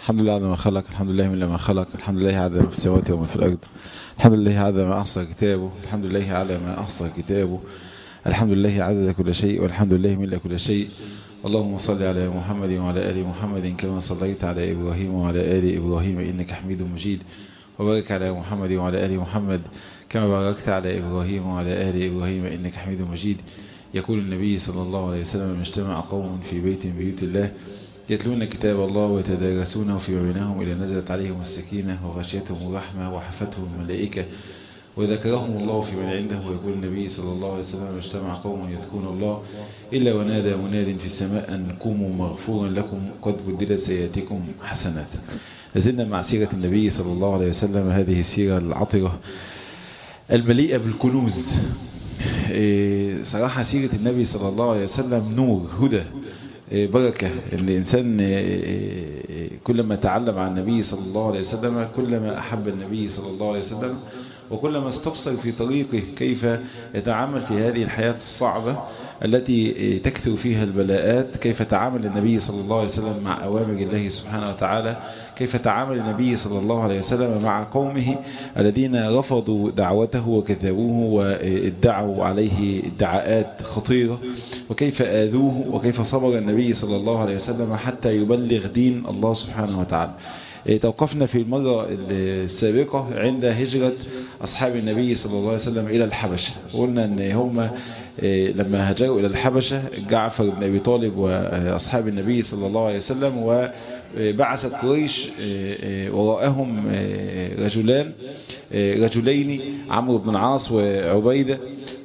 الحمد لله على ما خلق الحمد لله من ما خلق الحمد لله على ما في السماوات وما في الأرض الحمد لله على ما أحصى كتابه الحمد لله على ما أحصى كتابه الحمد لله عدد كل شيء والحمد لله من كل شيء اللهم صل على محمد وعلى آل محمد كما صليت على إبراهيم وعلى آل إبراهيم إنك حميد مجيد وبارك على محمد وعلى آل محمد كما باركت على إبراهيم وعلى آل إبراهيم إنك حميد مجيد يقول النبي صلى الله عليه وسلم اجتمع قوم في بيت من بيوت الله يتلون كتاب الله ويتدارسونه فيما بينهم إلى نزلت عليهم السكينة وغشيتهم الرحمة وحفتهم الملائكة وذكرهم الله في من عنده ويقول النبي صلى الله عليه وسلم اجتمع قوم يذكرون الله إلا ونادى مناد في السماء أن قوموا مغفورا لكم قد بدلت سيئاتكم حسنات لازلنا مع سيرة النبي صلى الله عليه وسلم هذه السيرة العطرة المليئة بالكنوز صراحة سيرة النبي صلى الله عليه وسلم نور هدى بركة ان الانسان كلما تعلم عن النبي صلى الله عليه وسلم كلما احب النبي صلى الله عليه وسلم وكلما استبصر في طريقه كيف يتعامل في هذه الحياة الصعبة التي تكثر فيها البلاءات كيف تعامل النبي صلى الله عليه وسلم مع أوامر الله سبحانه وتعالى كيف تعامل النبي صلى الله عليه وسلم مع قومه الذين رفضوا دعوته وكذبوه وادعوا عليه ادعاءات خطيرة وكيف آذوه وكيف صبر النبي صلى الله عليه وسلم حتى يبلغ دين الله سبحانه وتعالى توقفنا في المرة السابقة عند هجرة أصحاب النبي صلى الله عليه وسلم إلى الحبشة قلنا أن هم لما هاجروا إلى الحبشة جعفر بن أبي طالب وأصحاب النبي صلى الله عليه وسلم وبعثت قريش وراءهم رجلان رجلين عمرو بن العاص وعبيدة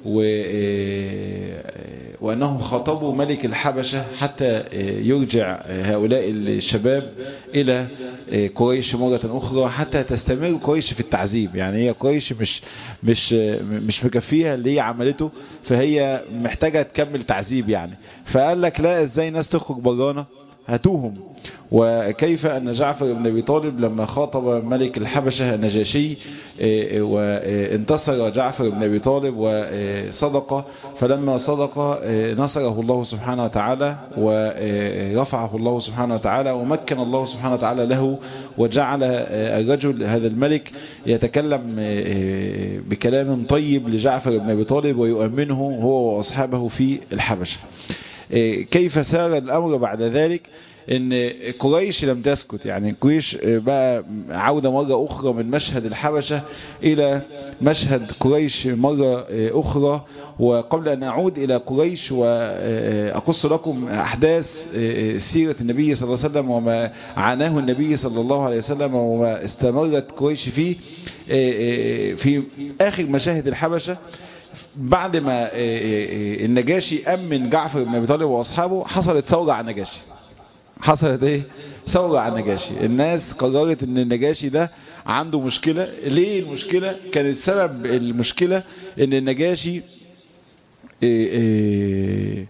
وأنهم خاطبوا ملك الحبشة حتى يرجع هؤلاء الشباب إلى قريش مرة أخرى حتى تستمر قريش في التعذيب يعني هي قريش مش مش مش مكفيها اللي هي عملته فهي محتاجة تكمل تعذيب يعني فقال لك لا ازاي ناس تخرج برانا هاتوهم وكيف أن جعفر بن أبي طالب لما خاطب ملك الحبشة النجاشي وانتصر جعفر بن أبي طالب وصدق فلما صدق نصره الله سبحانه وتعالى ورفعه الله سبحانه وتعالى ومكن الله سبحانه وتعالى له وجعل الرجل هذا الملك يتكلم بكلام طيب لجعفر بن أبي طالب ويؤمنه هو وأصحابه في الحبشة كيف سار الأمر بعد ذلك ان قريش لم تسكت يعني قريش بقى عودة مرة اخرى من مشهد الحبشة الى مشهد قريش مرة اخرى وقبل ان اعود الى قريش واقص لكم احداث سيرة النبي صلى الله عليه وسلم وما عاناه النبي صلى الله عليه وسلم وما استمرت قريش فيه في اخر مشاهد الحبشة بعد ما النجاشي امن جعفر بن ابي طالب واصحابه حصلت ثورة على النجاشي حصلت ايه ثورة على النجاشي الناس قررت ان النجاشي ده عنده مشكلة ليه المشكلة كانت سبب المشكلة ان النجاشي إيه إيه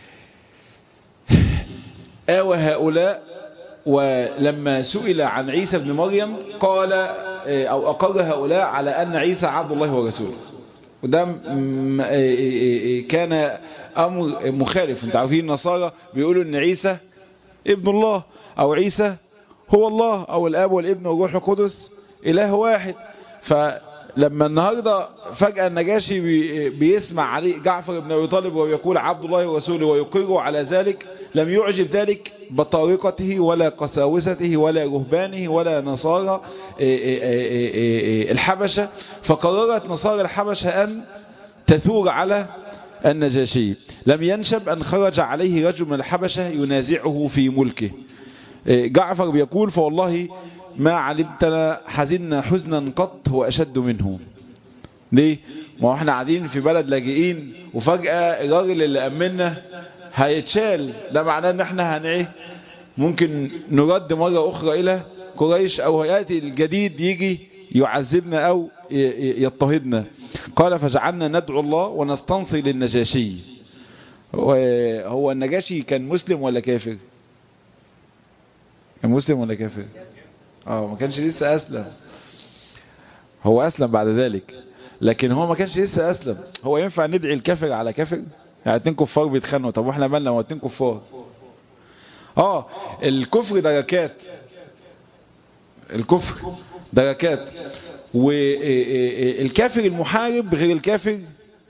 آوى هؤلاء ولما سئل عن عيسى بن مريم قال او اقر هؤلاء على ان عيسى عبد الله ورسوله وده كان امر مخالف انت عارفين النصارى بيقولوا ان عيسى ابن الله او عيسى هو الله او الاب والابن والروح القدس اله واحد فلما النهاردة فجأة النجاشي بيسمع علي جعفر بن ابي طالب ويقول عبد الله ورسوله ويقر على ذلك لم يعجب ذلك بطارقته ولا قساوسته ولا رهبانه ولا نصارى الحبشة فقررت نصارى الحبشة ان تثور على النجاشي لم ينشب أن خرج عليه رجل من الحبشة ينازعه في ملكه جعفر بيقول فوالله ما علمتنا حزنا حزنا قط هو أشد منه ليه؟ ما احنا قاعدين في بلد لاجئين وفجأة الراجل اللي أمنا هيتشال ده معناه ان احنا هن ايه ممكن نرد مرة أخرى إلى قريش أو يأتي الجديد يجي يعذبنا أو يضطهدنا قال فجعلنا ندعو الله ونستنصي للنجاشي هو النجاشي كان مسلم ولا كافر كان مسلم ولا كافر اه ما كانش لسه أسلم هو أسلم بعد ذلك لكن هو ما كانش لسه أسلم هو ينفع ندعي الكافر على كافر يعني اتنين كفار بيتخانقوا طب واحنا مالنا هو اتنين كفار اه الكفر دركات الكفر دركات والكافر المحارب غير الكافر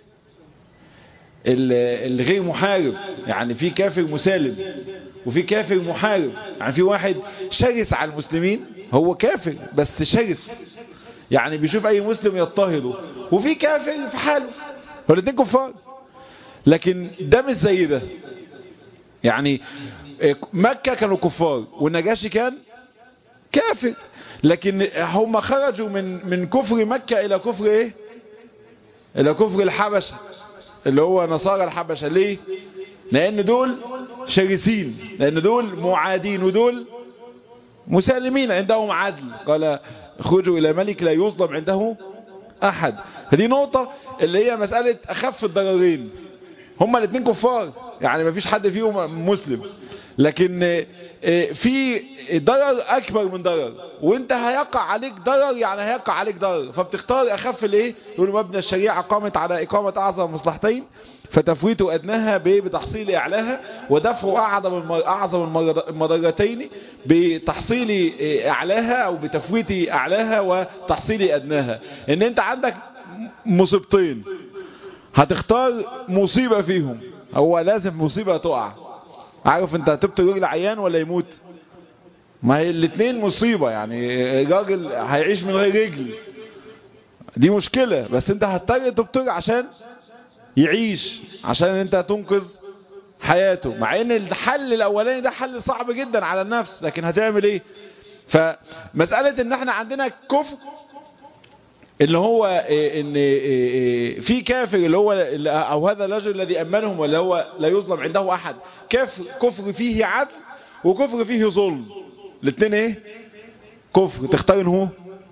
الغير محارب يعني في كافر مسالم وفي كافر محارب يعني في واحد شرس على المسلمين هو كافر بس شرس يعني بيشوف اي مسلم يضطهده وفي كافر في حاله والاثنين كفار لكن ده مش زي ده يعني مكة كانوا كفار والنجاشي كان كافر لكن هم خرجوا من من كفر مكة الى كفر ايه الى كفر الحبشة اللي هو نصارى الحبشة ليه لان دول شرسين لان دول معادين ودول مسالمين عندهم عدل قال خرجوا الى ملك لا يظلم عنده احد هذه نقطة اللي هي مسألة اخف الضررين هما الاثنين كفار يعني ما فيش حد فيهم مسلم لكن في ضرر اكبر من ضرر وانت هيقع عليك ضرر يعني هيقع عليك ضرر فبتختار اخف الايه يقول مبنى الشريعة قامت على اقامة اعظم مصلحتين فتفويت ادناها بتحصيل اعلاها ودفع اعظم اعظم المضرتين بتحصيل اعلاها او بتفويت اعلاها وتحصيل ادناها ان انت عندك مصيبتين هتختار مصيبة فيهم هو لازم مصيبة تقع عارف انت هتبت رجل عيان ولا يموت ما هي الاثنين مصيبة يعني الراجل هيعيش من غير رجل دي مشكلة بس انت هتضطر تبتر عشان يعيش عشان انت تنقذ حياته مع ان الحل الاولاني ده حل صعب جدا على النفس لكن هتعمل ايه فمسألة ان احنا عندنا كفر اللي هو ان في كافر اللي هو او هذا الرجل الذي امنهم ولا هو لا يظلم عنده احد كفر كفر فيه عدل وكفر فيه ظلم الاثنين ايه كفر تختار هو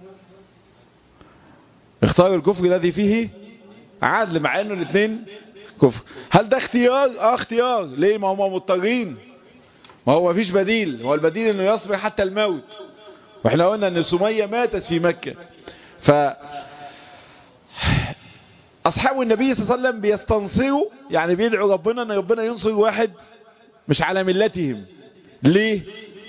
اختار الكفر الذي فيه عدل مع انه الاثنين كفر هل ده اختيار اه اختيار ليه ما هم مضطرين ما هو مفيش بديل هو البديل انه يصبر حتى الموت واحنا قلنا ان سمية ماتت في مكة ف اصحاب النبي صلى الله عليه وسلم بيستنصروا يعني بيدعوا ربنا ان ربنا ينصر واحد مش على ملتهم ليه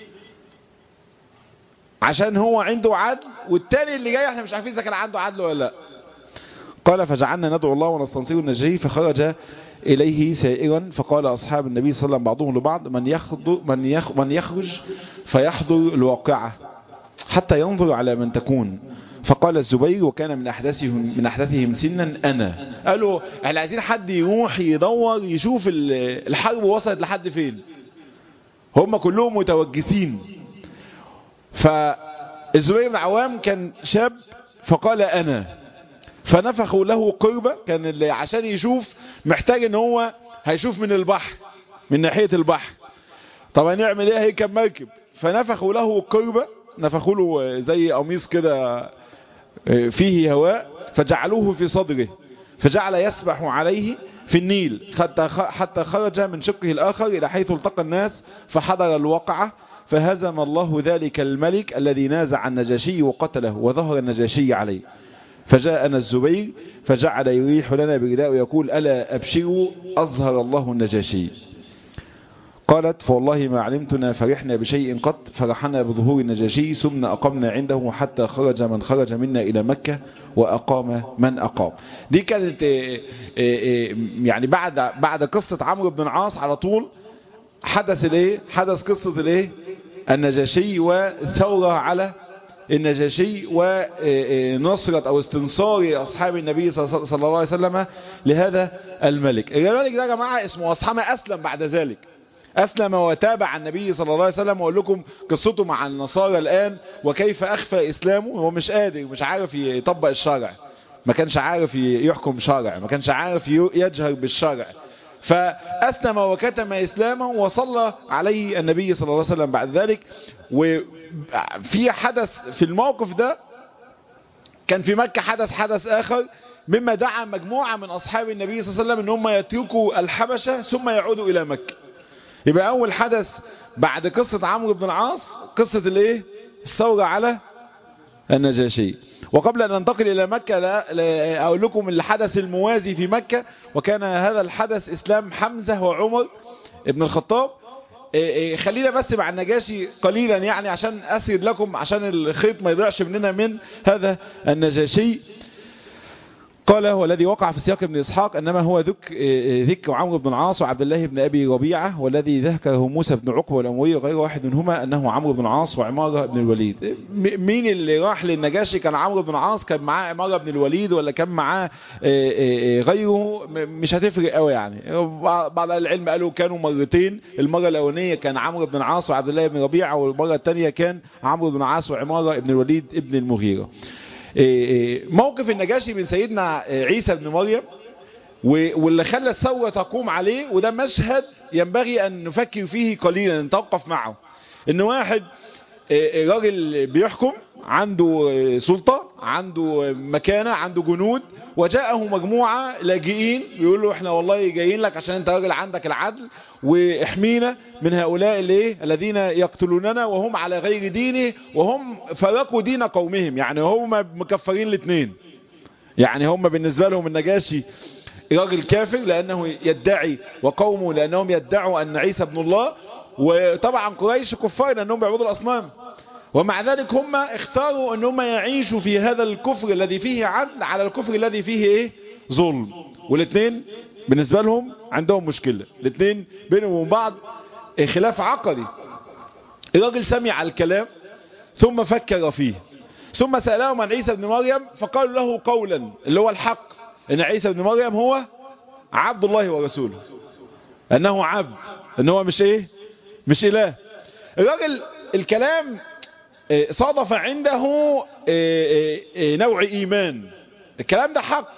عشان هو عنده عدل والتاني اللي جاي احنا مش عارفين اذا كان عنده عدل ولا لا قال فجعلنا ندعو الله ونستنصر النجي فخرج إليه سائرا فقال أصحاب النبي صلى الله عليه وسلم بعضهم لبعض من يخرج, من يخ من يخرج فيحضر الواقعة حتى ينظر على من تكون فقال الزبير وكان من أحداثهم, من أحداثهم سنا أنا قالوا احنا عايزين حد يروح يدور يشوف الحرب وصلت لحد فين هم كلهم متوجسين فالزبير بن عوام كان شاب فقال أنا فنفخوا له قربة كان اللي عشان يشوف محتاج ان هو هيشوف من البحر من ناحية البحر طب هنعمل ايه هيكب مركب فنفخوا له قربة نفخوا له زي قميص كده فيه هواء فجعلوه في صدره فجعل يسبح عليه في النيل حتى حتى خرج من شقه الآخر إلى حيث التقى الناس فحضر الوقعة فهزم الله ذلك الملك الذي نازع النجاشي وقتله وظهر النجاشي عليه فجاءنا الزبير فجعل يريح لنا برداء ويقول ألا أبشروا أظهر الله النجاشي قالت فوالله ما علمتنا فرحنا بشيء قط فرحنا بظهور النجاشي ثم أقمنا عنده حتى خرج من خرج منا إلى مكة وأقام من أقام دي كانت يعني بعد بعد قصة عمرو بن العاص على طول حدث الايه حدث قصة الايه النجاشي والثورة على النجاشي ونصرة او استنصار اصحاب النبي صلى الله عليه وسلم لهذا الملك الملك ده يا جماعة اسمه اصحاب اسلم بعد ذلك أسلم وتابع النبي صلى الله عليه وسلم وأقول لكم قصته مع النصارى الآن وكيف أخفى إسلامه هو مش قادر مش عارف يطبق الشرع ما كانش عارف يحكم شرع ما كانش عارف يجهر بالشرع فأسلم وكتم إسلامه وصلى عليه النبي صلى الله عليه وسلم بعد ذلك وفي حدث في الموقف ده كان في مكة حدث حدث آخر مما دعا مجموعة من أصحاب النبي صلى الله عليه وسلم ان هم يتركوا الحبشة ثم يعودوا إلى مكة يبقى أول حدث بعد قصة عمرو بن العاص قصة الايه الثورة على النجاشي وقبل أن ننتقل إلى مكة لا لا أقول لكم الحدث الموازي في مكة وكان هذا الحدث إسلام حمزة وعمر ابن الخطاب خلينا بس مع النجاشي قليلا يعني عشان أسرد لكم عشان الخيط ما يضيعش مننا من هذا النجاشي قال هو الذي وقع في سياق ابن إسحاق إنما هو ذك ذكر عمرو بن العاص وعبد الله بن أبي ربيعة والذي ذكره موسى بن عقبة والأموي غير واحد منهما أنه عمرو بن العاص وعمارة بن الوليد مين اللي راح للنجاشي كان عمرو بن العاص كان معاه عمارة بن الوليد ولا كان معاه غيره مش هتفرق قوي يعني بعض العلم قالوا كانوا مرتين المرة الأولانية كان عمرو بن العاص وعبد الله بن ربيعة والمرة الثانية كان عمرو بن العاص وعمارة بن الوليد ابن المغيرة موقف النجاشي من سيدنا عيسى بن مريم واللي خلى الثورة تقوم عليه وده مشهد ينبغي أن نفكر فيه قليلا نتوقف معه ان واحد راجل بيحكم عنده سلطة عنده مكانة عنده جنود وجاءه مجموعة لاجئين بيقول له احنا والله جايين لك عشان انت راجل عندك العدل واحمينا من هؤلاء اللي الذين يقتلوننا وهم على غير دينه وهم فرقوا دين قومهم يعني هم مكفرين الاثنين يعني هم بالنسبة لهم النجاشي راجل كافر لأنه يدعي وقومه لأنهم يدعوا أن عيسى ابن الله وطبعا قريش كفار لأنهم بيعبدوا الأصنام ومع ذلك هم اختاروا ان هم يعيشوا في هذا الكفر الذي فيه عدل على الكفر الذي فيه ايه ظلم والاثنين بالنسبة لهم عندهم مشكلة الاثنين بينهم وبين بعض خلاف عقدي الراجل سمع الكلام ثم فكر فيه ثم سألهم عن عيسى بن مريم فقالوا له قولا اللي هو الحق ان عيسى بن مريم هو عبد الله ورسوله انه عبد ان هو مش ايه مش اله الراجل الكلام صادف عنده نوع ايمان الكلام ده حق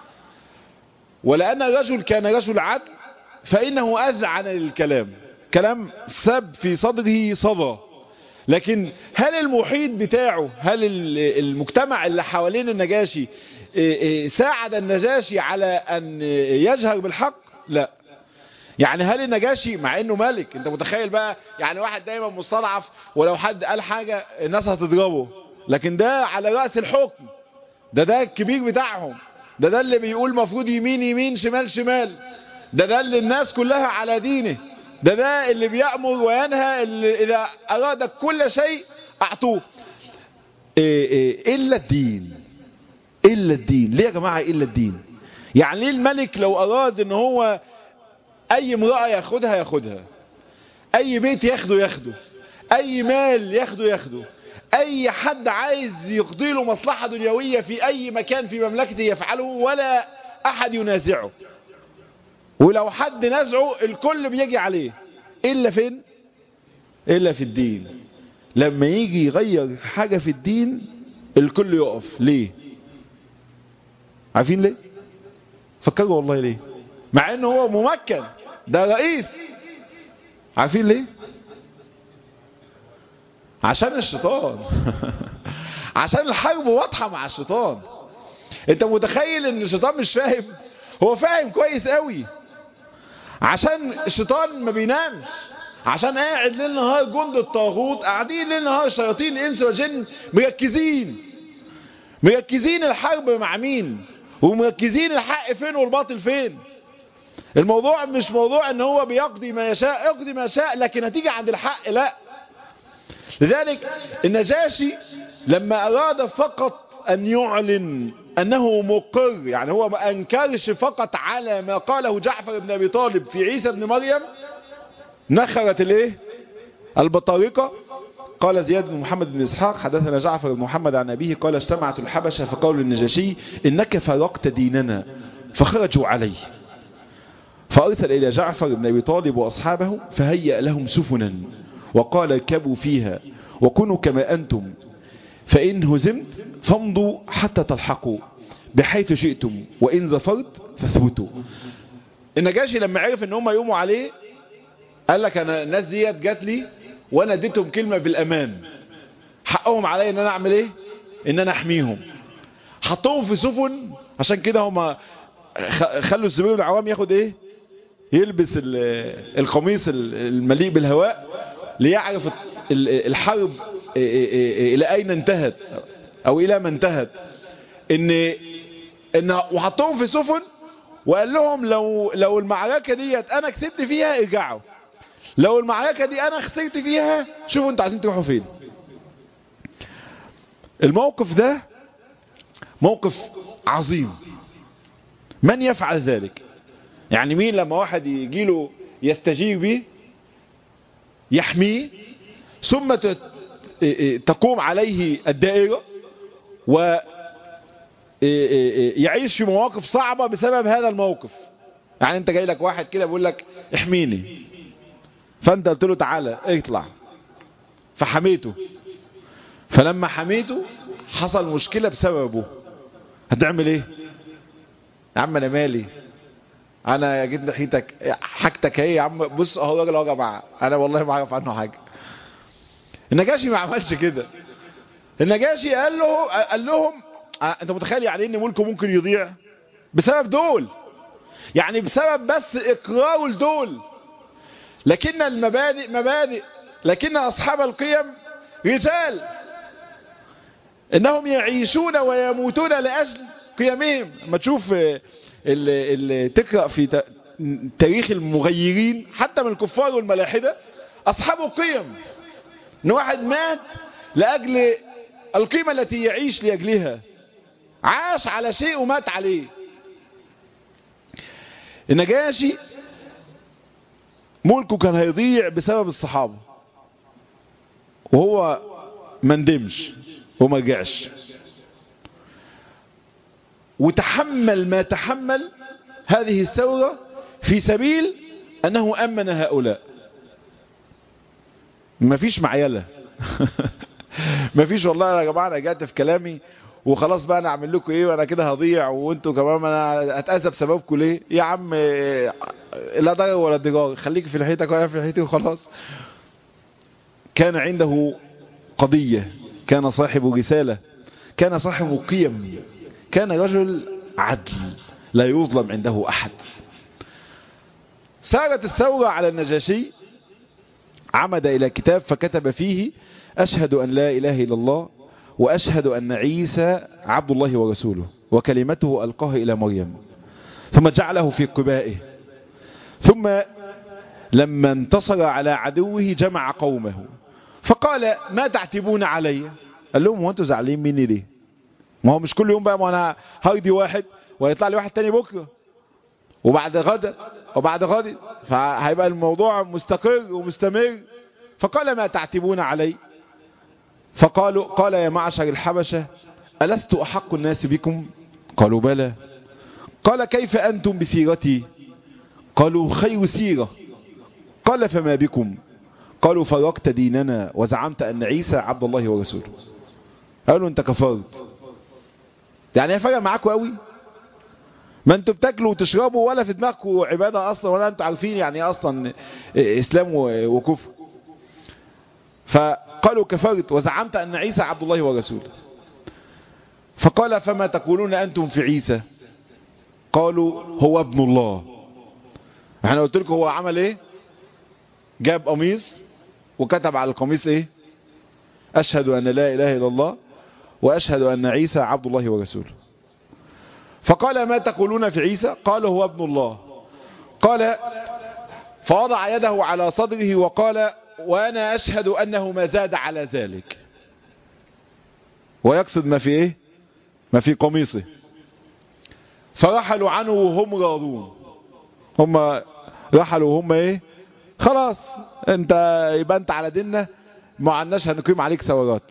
ولان الرجل كان رجل عدل فانه اذعن للكلام كلام سب في صدره صدى لكن هل المحيط بتاعه هل المجتمع اللي حوالين النجاشي ساعد النجاشي على ان يجهر بالحق لا يعني هل النجاشي مع انه ملك انت متخيل بقى يعني واحد دايما مستضعف ولو حد قال حاجة الناس هتضربه لكن ده على رأس الحكم ده ده الكبير بتاعهم ده ده اللي بيقول مفروض يمين يمين شمال شمال ده ده اللي الناس كلها على دينه ده ده اللي بيأمر وينهى اللي اذا اراد كل شيء اعطوه إيه إيه الا الدين الا الدين ليه يا جماعة الا الدين يعني ليه الملك لو اراد ان هو اي امرأة ياخدها ياخدها اي بيت ياخده ياخده اي مال ياخده ياخده اي حد عايز يقضي له مصلحة دنيوية في اي مكان في مملكته يفعله ولا احد ينازعه ولو حد نزعه الكل بيجي عليه الا فين الا في الدين لما يجي يغير حاجة في الدين الكل يقف ليه عارفين ليه فكروا والله ليه مع انه هو ممكن ده رئيس عارفين ليه عشان الشيطان عشان الحرب واضحة مع الشيطان انت متخيل ان الشيطان مش فاهم هو فاهم كويس قوي عشان الشيطان ما بينامش عشان قاعد ليل نهار جند الطاغوت قاعدين ليل نهار شياطين الانس والجن مركزين مركزين الحرب مع مين ومركزين الحق فين والباطل فين الموضوع مش موضوع ان هو بيقضي ما يشاء يقضي ما يشاء لكن هتيجي عند الحق لا لذلك النجاشي لما اراد فقط ان يعلن انه مقر يعني هو ما انكرش فقط على ما قاله جعفر بن ابي طالب في عيسى بن مريم نخرت الايه البطارقة قال زياد بن محمد بن إسحاق حدثنا جعفر بن محمد عن أبيه قال اجتمعت الحبشة فقالوا للنجاشي إنك فرقت ديننا فخرجوا عليه فأرسل إلى جعفر بن أبي طالب وأصحابه فهيأ لهم سفنا وقال اركبوا فيها وكونوا كما أنتم فإن هزمت فامضوا حتى تلحقوا بحيث شئتم وإن زفرت فاثبتوا النجاشي لما عرف ان هم يقوموا عليه قال لك انا الناس ديت جات لي وانا اديتهم كلمة بالامان حقهم عليا ان انا اعمل ايه ان انا احميهم حطوهم في سفن عشان كده هم خلوا الزبير بن العوام ياخد ايه يلبس القميص المليء بالهواء ليعرف الحرب الى اين انتهت او الى ما انتهت ان ان وحطوهم في سفن وقال لهم لو لو المعركة ديت انا كسبت فيها ارجعوا لو المعركة دي انا خسرت فيها شوفوا انتوا عايزين تروحوا فين الموقف ده موقف عظيم من يفعل ذلك يعني مين لما واحد يجي له يستجيب به يحميه ثم تقوم عليه الدائرة ويعيش في مواقف صعبة بسبب هذا الموقف يعني انت جاي لك واحد كده بيقول لك احميني فانت قلت له تعالى اطلع فحميته فلما حميته حصل مشكلة بسببه هتعمل ايه يا عم انا مالي انا جيت ناحيتك حاجتك اهي يا عم بص اهو راجل اهو يا جماعه انا والله ما اعرف عنه حاجه النجاشي ما عملش كده النجاشي قال له قال لهم انت متخيل يعني ان ملكه ممكن يضيع بسبب دول يعني بسبب بس اقراره لدول لكن المبادئ مبادئ لكن اصحاب القيم رجال انهم يعيشون ويموتون لاجل قيمهم ما تشوف اللي تقرأ في تاريخ المغيرين حتى من الكفار والملاحدة أصحاب قيم إن واحد مات لأجل القيمة التي يعيش لأجلها عاش على شيء ومات عليه النجاشي ملكه كان هيضيع بسبب الصحابة وهو ما ندمش وما رجعش وتحمل ما تحمل هذه الثورة في سبيل أنه أمن هؤلاء ما فيش معيلة ما فيش والله يا جماعة أنا جات في كلامي وخلاص بقى انا اعمل لكم ايه وانا كده هضيع وانتوا كمان انا اتاذى بسببكم ليه يا عم لا ضرر ولا ضرار خليك في لحيتك وانا في لحيتي وخلاص كان عنده قضية كان صاحب رسالة كان صاحب قيم كان رجل عدل لا يظلم عنده أحد سارت الثورة على النجاشي عمد إلى كتاب فكتب فيه أشهد أن لا إله إلا الله وأشهد أن عيسى عبد الله ورسوله وكلمته ألقاه إلى مريم ثم جعله في قبائه ثم لما انتصر على عدوه جمع قومه فقال ما تعتبون علي قال لهم هو انتوا زعلين مني ليه ما هو مش كل يوم بقى ما انا هايدي واحد ويطلع لي واحد تاني بكره وبعد غدا وبعد غد فهيبقى الموضوع مستقر ومستمر فقال ما تعتبون علي فقالوا قال يا معشر الحبشة ألست أحق الناس بكم قالوا بلى قال كيف أنتم بسيرتي قالوا خير سيرة قال فما بكم قالوا فرقت ديننا وزعمت أن عيسى عبد الله ورسوله قالوا انت كفرت يعني هي فرق معاكم قوي ما انتوا بتاكلوا وتشربوا ولا في دماغكم عبادة اصلا ولا انتوا عارفين يعني ايه اصلا اسلام وكفر فقالوا كفرت وزعمت ان عيسى عبد الله ورسوله فقال فما تقولون انتم في عيسى قالوا هو ابن الله احنا قلت لكم هو عمل ايه جاب قميص وكتب على القميص ايه اشهد ان لا اله الا الله واشهد ان عيسى عبد الله ورسوله فقال ما تقولون في عيسى قال هو ابن الله قال فوضع يده على صدره وقال وانا اشهد انه ما زاد على ذلك ويقصد ما في ايه ما في قميصه فرحلوا عنه وهم راضون هم رحلوا وهم ايه خلاص انت يبقى انت على ديننا ما عندناش هنقيم عليك ثورات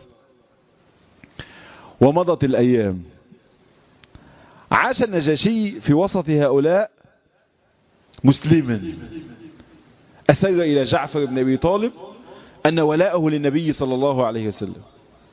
ومضت الايام عاش النجاشي في وسط هؤلاء مسلما أسر إلى جعفر بن أبي طالب أن ولاءه للنبي صلى الله عليه وسلم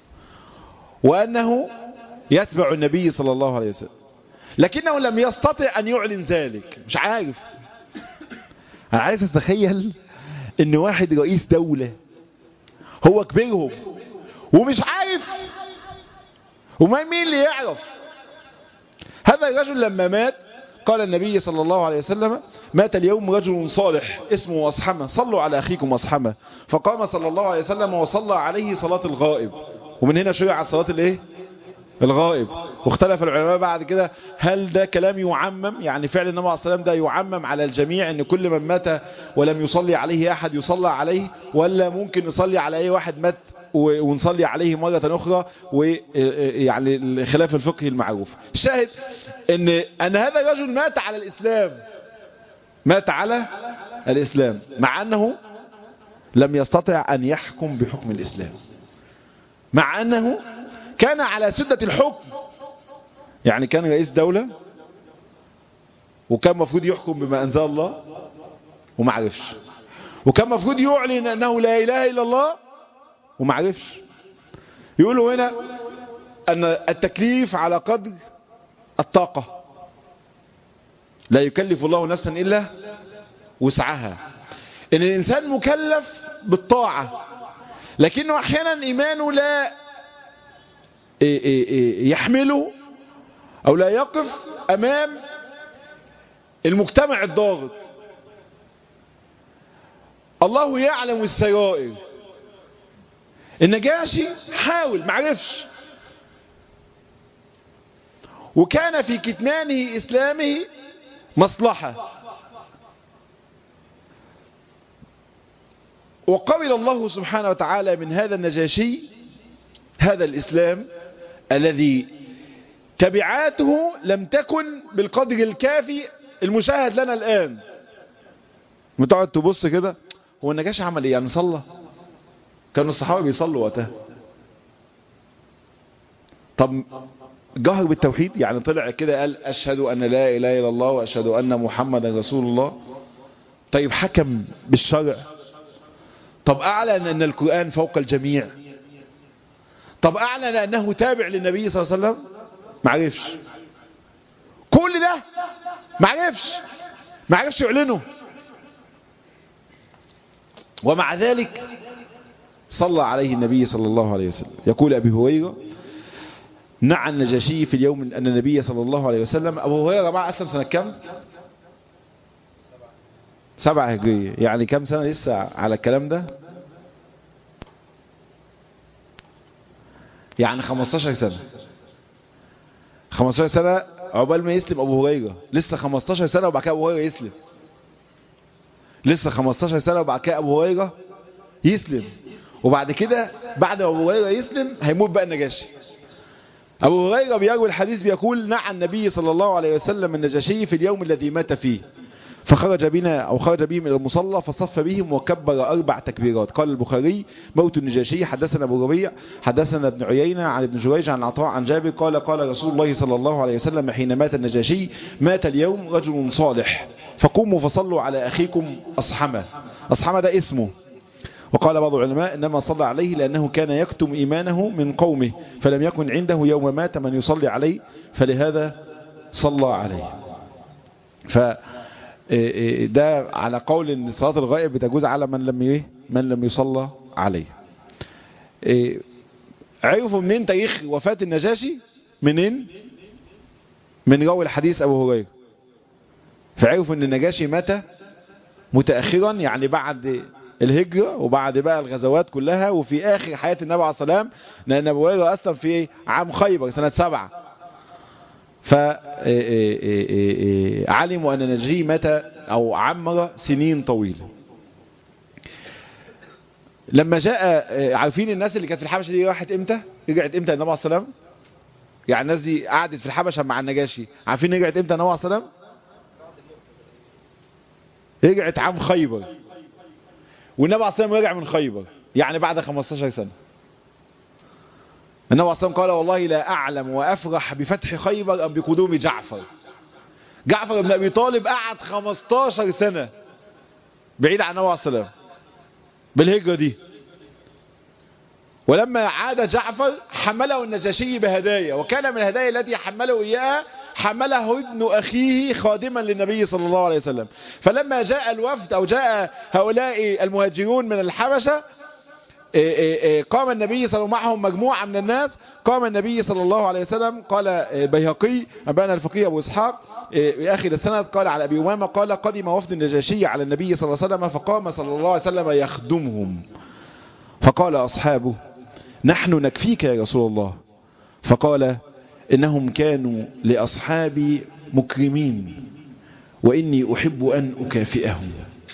وأنه يتبع النبي صلى الله عليه وسلم لكنه لم يستطع أن يعلن ذلك مش عارف أنا عايز أتخيل أن واحد رئيس دولة هو كبيرهم ومش عارف وما مين اللي يعرف هذا الرجل لما مات قال النبي صلى الله عليه وسلم مات اليوم رجل صالح اسمه أصحمة صلوا على أخيكم أصحمة فقام صلى الله عليه وسلم وصلى عليه صلاة الغائب ومن هنا شرعت صلاة الايه الغائب واختلف العلماء بعد كده هل ده كلام يعمم يعني فعل النبي عليه الصلاة والسلام ده يعمم على الجميع ان كل من مات ولم يصلي عليه احد يصلى عليه ولا ممكن نصلي على اي واحد مات ونصلي عليه مرة اخرى ويعني خلاف الفقه المعروف الشاهد ان ان هذا الرجل مات على الاسلام مات على الاسلام مع انه لم يستطع ان يحكم بحكم الاسلام مع انه كان على سدة الحكم يعني كان رئيس دولة وكان مفروض يحكم بما أنزل الله وما عرفش وكان مفروض يعلن أنه لا إله إلا الله وما عرفش يقولوا هنا أن التكليف على قدر الطاقة لا يكلف الله نفسا إلا وسعها إن الإنسان مكلف بالطاعة لكنه أحيانا إيمانه لا يحمله او لا يقف امام المجتمع الضاغط الله يعلم السرائر النجاشي حاول معرفش وكان في كتمانه اسلامه مصلحة وقبل الله سبحانه وتعالى من هذا النجاشي هذا الإسلام الذي تبعاته لم تكن بالقدر الكافي المشاهد لنا الآن متقعد تبص كده هو النجاشي عمل ايه يعني صلى كانوا الصحابة بيصلوا وقتها طب جهر بالتوحيد يعني طلع كده قال أشهد أن لا إله إلا الله وأشهد أن محمدا رسول الله طيب حكم بالشرع طب أعلن أن القرآن فوق الجميع طب أعلن أنه تابع للنبي صلى الله عليه وسلم معرفش كل ده معرفش معرفش يعلنه ومع ذلك صلى عليه النبي صلى الله عليه وسلم يقول أبي هريرة نعى النجاشي في اليوم أن النبي صلى الله عليه وسلم أبو هريرة بقى أسلم سنة كم سبعة هجرية يعني كم سنة لسه على الكلام ده يعني 15 سنة 15 سنة عقبال ما يسلم أبو هريرة لسه 15 سنة وبعد كده أبو هريرة يسلم لسه 15 سنة وبعد كده أبو هريرة يسلم وبعد كده بعد أبو هريرة يسلم هيموت بقى النجاشي أبو هريرة بيروي الحديث بيقول نعى النبي صلى الله عليه وسلم النجاشي في اليوم الذي مات فيه فخرج بنا أو خرج بهم إلى المصلى فصف بهم وكبر أربع تكبيرات قال البخاري موت النجاشي حدثنا أبو ربيع حدثنا ابن عيينة عن ابن جريج عن عطاء عن جابر قال قال رسول الله صلى الله عليه وسلم حين مات النجاشي مات اليوم رجل صالح فقوموا فصلوا على أخيكم أصحمة أصحمة ده اسمه وقال بعض العلماء إنما صلى عليه لأنه كان يكتم إيمانه من قومه فلم يكن عنده يوم مات من يصلي عليه فلهذا صلى عليه ف ده على قول ان صلاة الغائب بتجوز على من لم ايه من لم يصلى عليه عرفوا منين تاريخ وفاة النجاشي منين من راوي الحديث ابو هريره فعرفوا ان النجاشي مات متأخرا يعني بعد الهجرة وبعد بقى الغزوات كلها وفي اخر حياة النبي عليه الصلاة والسلام لان ابو هريره اسلم في عام خيبر سنة سبعة فعلموا أن نجري مات أو عمر سنين طويلة لما جاء عارفين الناس اللي كانت في الحبشة دي راحت امتى رجعت امتى النبي عليه السلام يعني الناس دي قعدت في الحبشة مع النجاشي عارفين رجعت امتى النبي عليه السلام رجعت عام خيبر والنبي عليه السلام رجع من خيبر يعني بعد 15 سنة النبي عليه قال والله لا أعلم وأفرح بفتح خيبر أم بقدوم جعفر جعفر بن أبي طالب قعد 15 سنة بعيد عن النبي عليه السلام بالهجرة دي ولما عاد جعفر حمله النجاشي بهدايا وكان من الهدايا التي حمله إياها حمله ابن أخيه خادما للنبي صلى الله عليه وسلم فلما جاء الوفد أو جاء هؤلاء المهاجرون من الحبشة قام النبي صلى الله عليه وسلم معهم مجموعة من الناس قام النبي صلى الله عليه وسلم قال البيهقي أنبانا الفقيه أبو إسحاق آخر السنة قال على أبي أمامة قال قدم وفد النجاشي على النبي صلى الله عليه وسلم فقام صلى الله عليه وسلم يخدمهم فقال أصحابه نحن نكفيك يا رسول الله فقال إنهم كانوا لأصحابي مكرمين وإني أحب أن أكافئهم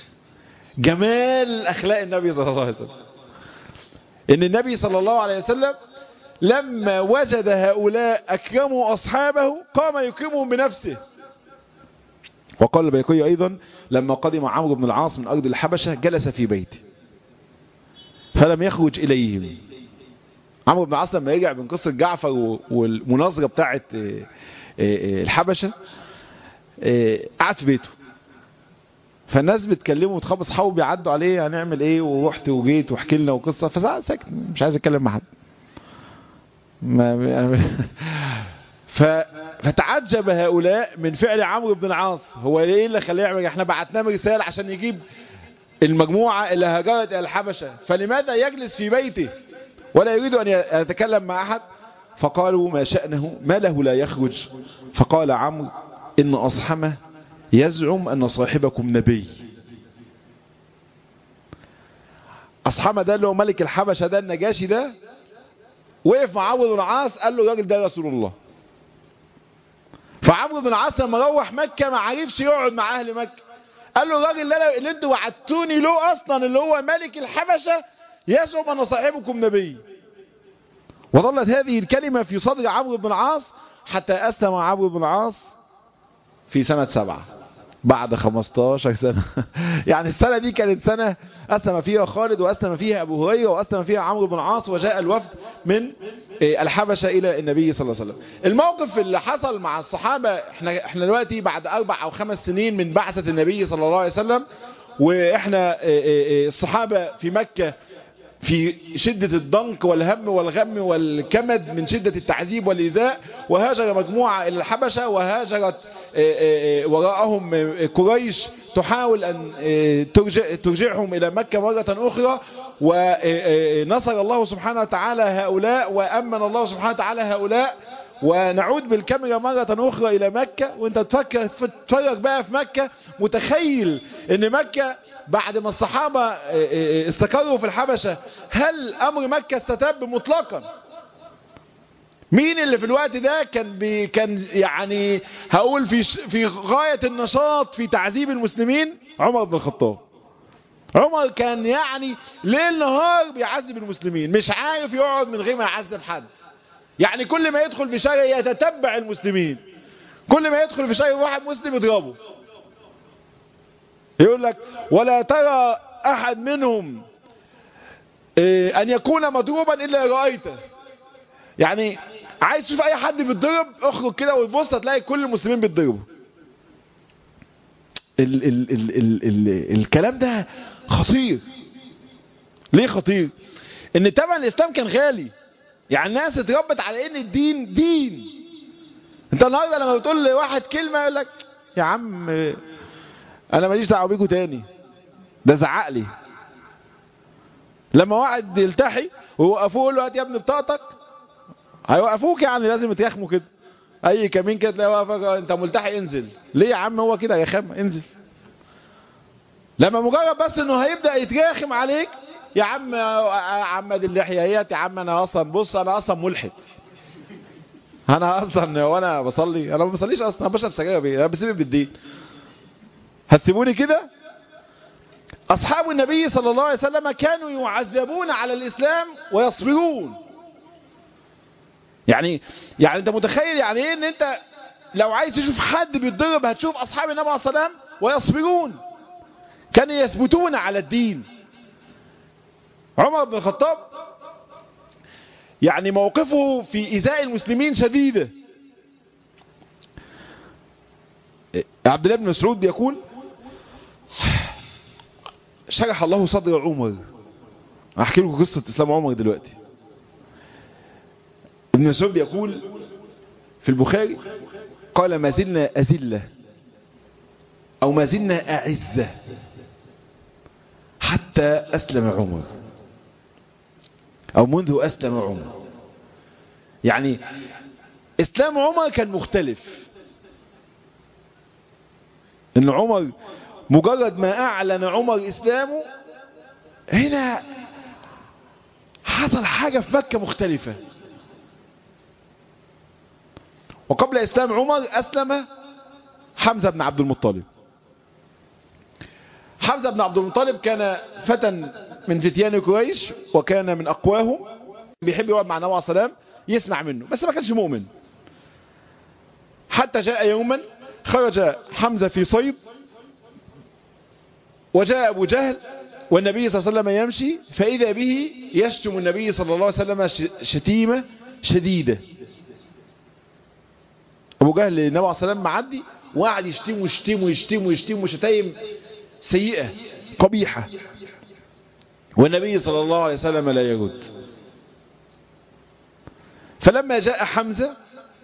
جمال أخلاق النبي صلى الله عليه وسلم إن النبي صلى الله عليه وسلم لما وجد هؤلاء أكرموا أصحابه قام يكرمهم بنفسه وقال البيقي أيضا لما قدم عمرو بن العاص من أرض الحبشة جلس في بيته فلم يخرج إليهم عمرو بن العاص لما رجع من قصة جعفر والمناظرة بتاعت الحبشة قعد في بيته فالناس بتكلمه وتخبط اصحابه بيعدوا عليه هنعمل ايه ورحت وجيت واحكي لنا وقصه فساعد ساكت مش عايز اتكلم مع حد ما ف... فتعجب هؤلاء من فعل عمرو بن العاص هو ايه اللي خليه يعمل احنا بعتناه رساله عشان يجيب المجموعه اللي هاجرت الى الحبشه فلماذا يجلس في بيته ولا يريد ان يتكلم مع احد فقالوا ما شأنه ما له لا يخرج فقال عمرو ان اصحمه يزعم أن صاحبكم نبي أصحابه ده اللي هو ملك الحبشة ده النجاشي ده وقف مع عمرو بن العاص قال له الراجل ده رسول الله فعمرو بن العاص لما روح مكة ما عرفش يقعد مع أهل مكة قال له الراجل اللي, اللي انتوا وعدتوني له أصلا اللي هو ملك الحبشة يزعم أن صاحبكم نبي وظلت هذه الكلمة في صدر عمرو بن العاص حتى أسلم عمرو بن العاص في سنة سبعة بعد 15 سنة يعني السنة دي كانت سنة أسلم فيها خالد وأسلم فيها أبو هريرة وأسلم فيها عمرو بن عاص وجاء الوفد من الحبشة إلى النبي صلى الله عليه وسلم الموقف اللي حصل مع الصحابة احنا, احنا دلوقتي بعد أربع أو خمس سنين من بعثة النبي صلى الله عليه وسلم وإحنا الصحابة في مكة في شدة الضنك والهم والغم والكمد من شدة التعذيب والإيذاء وهاجر مجموعة إلى الحبشة وهاجرت وراءهم قريش تحاول أن ترجع ترجعهم إلى مكة مرة أخرى ونصر الله سبحانه وتعالى هؤلاء وأمن الله سبحانه وتعالى هؤلاء ونعود بالكاميرا مرة أخرى إلى مكة وانت تفكر تتفرج بقى في مكة متخيل ان مكة بعد ما الصحابة استقروا في الحبشة هل أمر مكة استتب مطلقا مين اللي في الوقت ده كان بي كان يعني هقول في في غاية النشاط في تعذيب المسلمين عمر بن الخطاب عمر كان يعني ليل نهار بيعذب المسلمين مش عارف يقعد من غير ما يعذب حد يعني كل ما يدخل في شارع يتتبع المسلمين كل ما يدخل في شارع واحد مسلم يضربه يقول لك ولا ترى احد منهم إيه ان يكون مضروبا الا رأيته يعني عايز تشوف اي حد بيتضرب اخرج كده وتبص هتلاقي كل المسلمين بيتضربوا ال ال ال ال ال الكلام ده خطير ليه خطير ان طبعا الاسلام كان غالي يعني الناس اتربت على ان الدين دين انت النهارده لما بتقول لواحد كلمه يقول لك يا عم انا ماليش دعوه بيكوا تاني ده زعق لي لما واحد يلتحي ويوقفوه يقول له هات يا ابني بطاقتك هيوقفوك يعني لازم يتيخموا كده اي كمين كده تلاقيه واقفك انت ملتحي انزل ليه يا عم هو كده يا خام انزل لما مجرد بس انه هيبدا يتراخم عليك يا عم يا عم دي اللحيه اهيت يا عم انا اصلا بص انا اصلا ملحد انا اصلا وانا بصلي انا ما بصليش اصلا انا بشرب سجاير بيه انا بسيب بالدين هتسيبوني كده اصحاب النبي صلى الله عليه وسلم كانوا يعذبون على الاسلام ويصبرون يعني يعني انت متخيل يعني ايه ان انت لو عايز تشوف حد بيتضرب هتشوف اصحاب النبي عليه الصلاه والسلام ويصبرون كانوا يثبتون على الدين عمر بن الخطاب يعني موقفه في إزاء المسلمين شديدة عبد الله بن مسعود بيقول شرح الله صدر عمر احكي لكم قصة اسلام عمر دلوقتي ابن مسعود بيقول في البخاري قال ما زلنا أذلة أو ما زلنا أعزة حتى أسلم عمر أو منذ أسلم عمر يعني إسلام عمر كان مختلف إن عمر مجرد ما أعلن عمر إسلامه هنا حصل حاجة في مكة مختلفة وقبل إسلام عمر أسلم حمزة بن عبد المطلب حمزة بن عبد المطلب كان فتى من فتيان قريش وكان من أقواهم بيحب يقعد مع النبي عليه السلام يسمع منه بس ما كانش مؤمن حتى جاء يوما خرج حمزة في صيد وجاء أبو جهل والنبي صلى الله عليه وسلم يمشي فإذا به يشتم النبي صلى الله عليه وسلم شتيمة شديدة أبو جهل النبي عليه الصلاة والسلام معدي وقعد يشتم ويشتم ويشتم ويشتم شتايم سيئة قبيحة والنبي صلى الله عليه وسلم لا يرد فلما جاء حمزة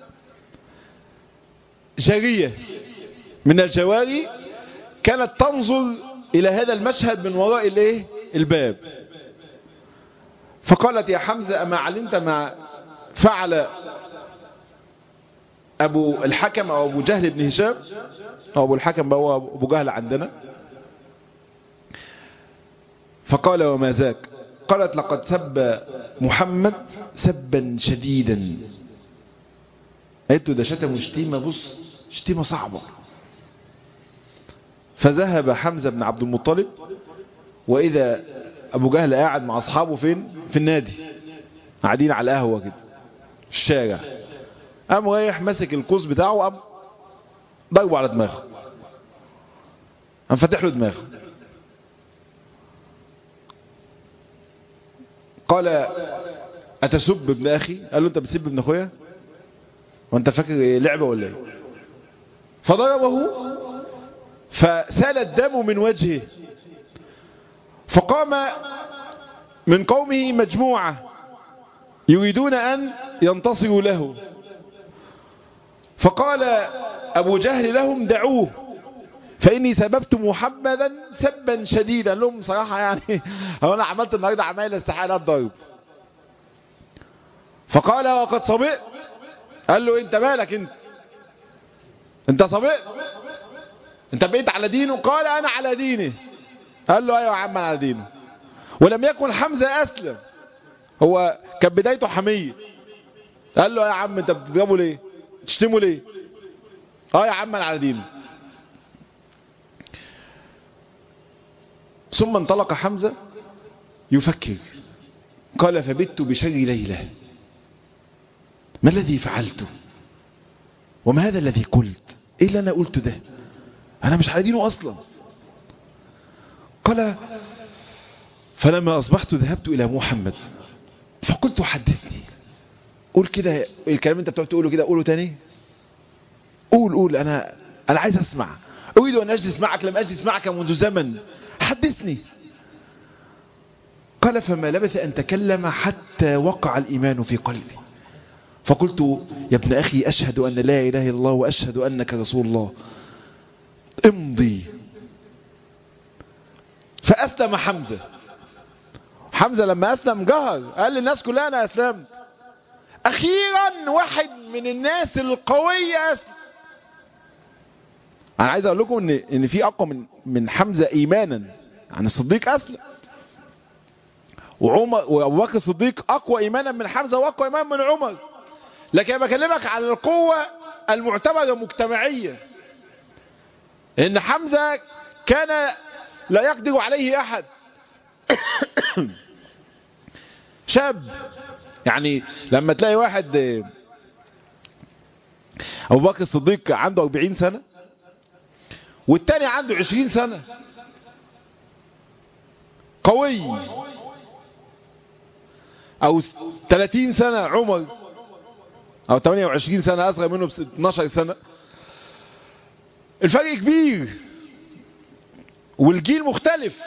جارية من الجواري كانت تنظر إلى هذا المشهد من وراء الايه الباب فقالت يا حمزة أما علمت ما فعل أبو الحكم أو أبو جهل بن هشام أو أبو الحكم هو أبو جهل عندنا فقال وما ذاك قالت لقد سب محمد سبا شديدا قالت له ده شتم شتيمة بص شتيمة صعبة فذهب حمزة بن عبد المطلب وإذا أبو جهل قاعد مع أصحابه فين في النادي قاعدين على القهوة كده في الشارع قام رايح ماسك القوس بتاعه وقام ضربه على دماغه قام فاتح له دماغه قال أتسب ابن أخي قال له أنت بتسب ابن أخويا وأنت فاكر لعبة ولا إيه فضربه فسال الدم من وجهه فقام من قومه مجموعة يريدون أن ينتصروا له فقال أبو جهل لهم دعوه فإني سببت محمدا سبا شديدا لهم صراحة يعني هو أنا عملت النهاردة عمال استحالة الضرب فقال وقد صبئت قال له انت مالك انت انت صبئت انت بقيت على دينه قال انا على دينه قال له ايوه يا عم انا على دينه ولم يكن حمزة اسلم هو كان بدايته حمية قال له يا عم انت بتضربه ليه تشتمه ليه اه يا عم انا على دينه ثم انطلق حمزة يفكر قال فبت بشر ليلة ما الذي فعلته وما هذا الذي قلت ايه اللي انا قلته ده انا مش على دينه اصلا قال فلما اصبحت ذهبت الى محمد فقلت حدثني قول كده الكلام انت بتقعد تقوله كده قوله تاني قول قول انا انا عايز اسمع اريد ان اجلس معك لم اجلس معك منذ زمن حدثني قال فما لبث ان تكلم حتى وقع الايمان في قلبي فقلت يا ابن اخي اشهد ان لا اله الا الله واشهد انك رسول الله امضي فاسلم حمزه حمزه لما اسلم جهر قال للناس كلها انا اسلمت اخيرا واحد من الناس القويه اسلم انا عايز اقول لكم ان ان في اقوى من من حمزه ايمانا عن الصديق اسلم وعمر وابو بكر الصديق اقوى ايمانا من حمزه واقوى ايمانا من عمر لكن انا بكلمك عن القوه المعتبره مجتمعيا ان حمزه كان لا يقدر عليه احد شاب يعني لما تلاقي واحد ابو بكر الصديق عنده 40 سنه والتاني عنده 20 سنه قوي او 30 سنه عمر او 28 سنه اصغر منه ب 12 سنه الفرق كبير والجيل مختلف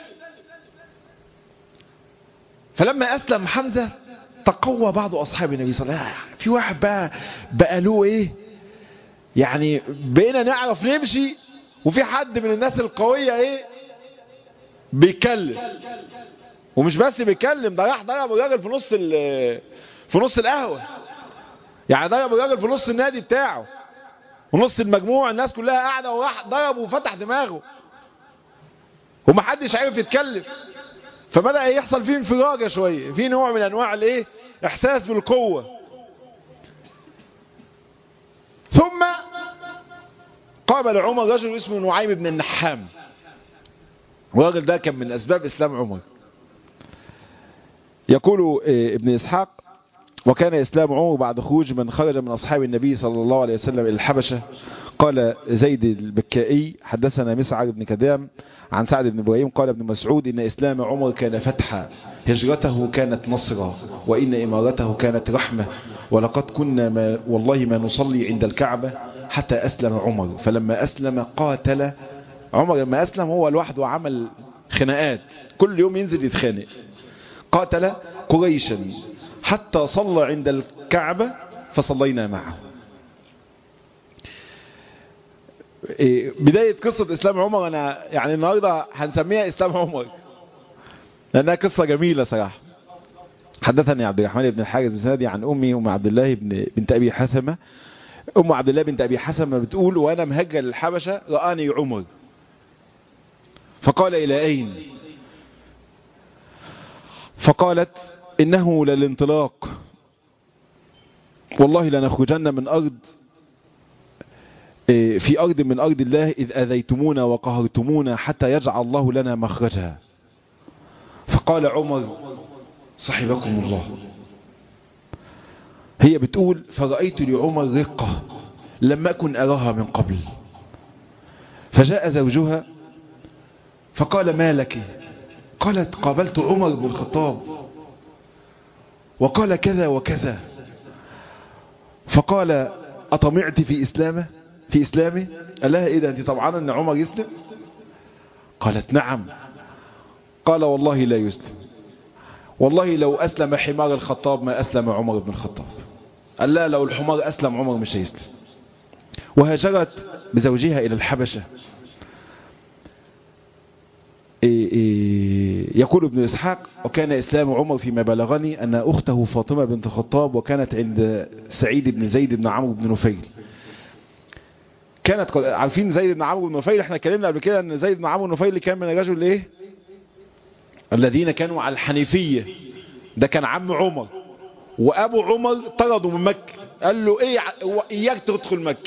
فلما اسلم حمزه تقوى بعض اصحاب النبي صلى الله عليه وسلم في واحد بقى بقى له ايه يعني بقينا نعرف نمشي وفي حد من الناس القوية ايه بيتكلم ومش بس بيتكلم ده راح ضرب الراجل في نص في نص القهوة يعني ضرب الراجل في نص النادي بتاعه ونص المجموع الناس كلها قاعدة وراح ضرب وفتح دماغه ومحدش عارف يتكلم فبدأ يحصل فيه انفراجة شوية في نوع من انواع الايه احساس بالقوة ثم قابل عمر رجل اسمه نعيم بن النحام والراجل ده كان من أسباب إسلام عمر يقول ابن إسحاق وكان إسلام عمر بعد خروج من خرج من أصحاب النبي صلى الله عليه وسلم إلى الحبشة قال زيد البكائي حدثنا مسعر بن كدام عن سعد بن إبراهيم قال ابن مسعود إن إسلام عمر كان فتحا هجرته كانت نصرا وإن إمارته كانت رحمة ولقد كنا ما والله ما نصلي عند الكعبة حتى أسلم عمر فلما أسلم قاتل عمر لما أسلم هو لوحده عمل خناقات كل يوم ينزل يتخانق قاتل قريشا حتى صلى عند الكعبة فصلينا معه بداية قصة إسلام عمر أنا يعني النهاردة هنسميها إسلام عمر لأنها قصة جميلة صراحة حدثني عبد الرحمن بن الحارث بن سندي عن أمي أم عبد الله بن بنت أبي حثمة أم عبد الله بنت أبي حثمة بتقول وأنا مهجر للحبشة رآني عمر فقال إلى أين فقالت إنه للانطلاق والله لنخرجن من أرض في أرض من أرض الله إذ أذيتمونا وقهرتمونا حتى يجعل الله لنا مخرجها فقال عمر صحبكم الله هي بتقول فرأيت لعمر رقة لم أكن أراها من قبل فجاء زوجها فقال ما لك قالت قابلت عمر بن الخطاب وقال كذا وكذا فقال أطمعت في إسلامه في إسلامه قال لها إيه ده أنت طبعا أن عمر يسلم قالت نعم قال والله لا يسلم والله لو أسلم حمار الخطاب ما أسلم عمر بن الخطاب قال لا لو الحمار أسلم عمر مش هيسلم وهاجرت بزوجها إلى الحبشة يقول ابن إسحاق وكان إسلام عمر فيما بلغني أن أخته فاطمة بنت الخطاب وكانت عند سعيد بن زيد بن عمرو بن نفيل كانت عارفين زيد بن عمرو بن نفيل احنا اتكلمنا قبل كده ان زيد بن عمرو بن نفيل كان من الرجل ايه الذين كانوا على الحنيفية ده كان عم عمر وابو عمر طرده من مكة قال له ايه اياك تدخل مكة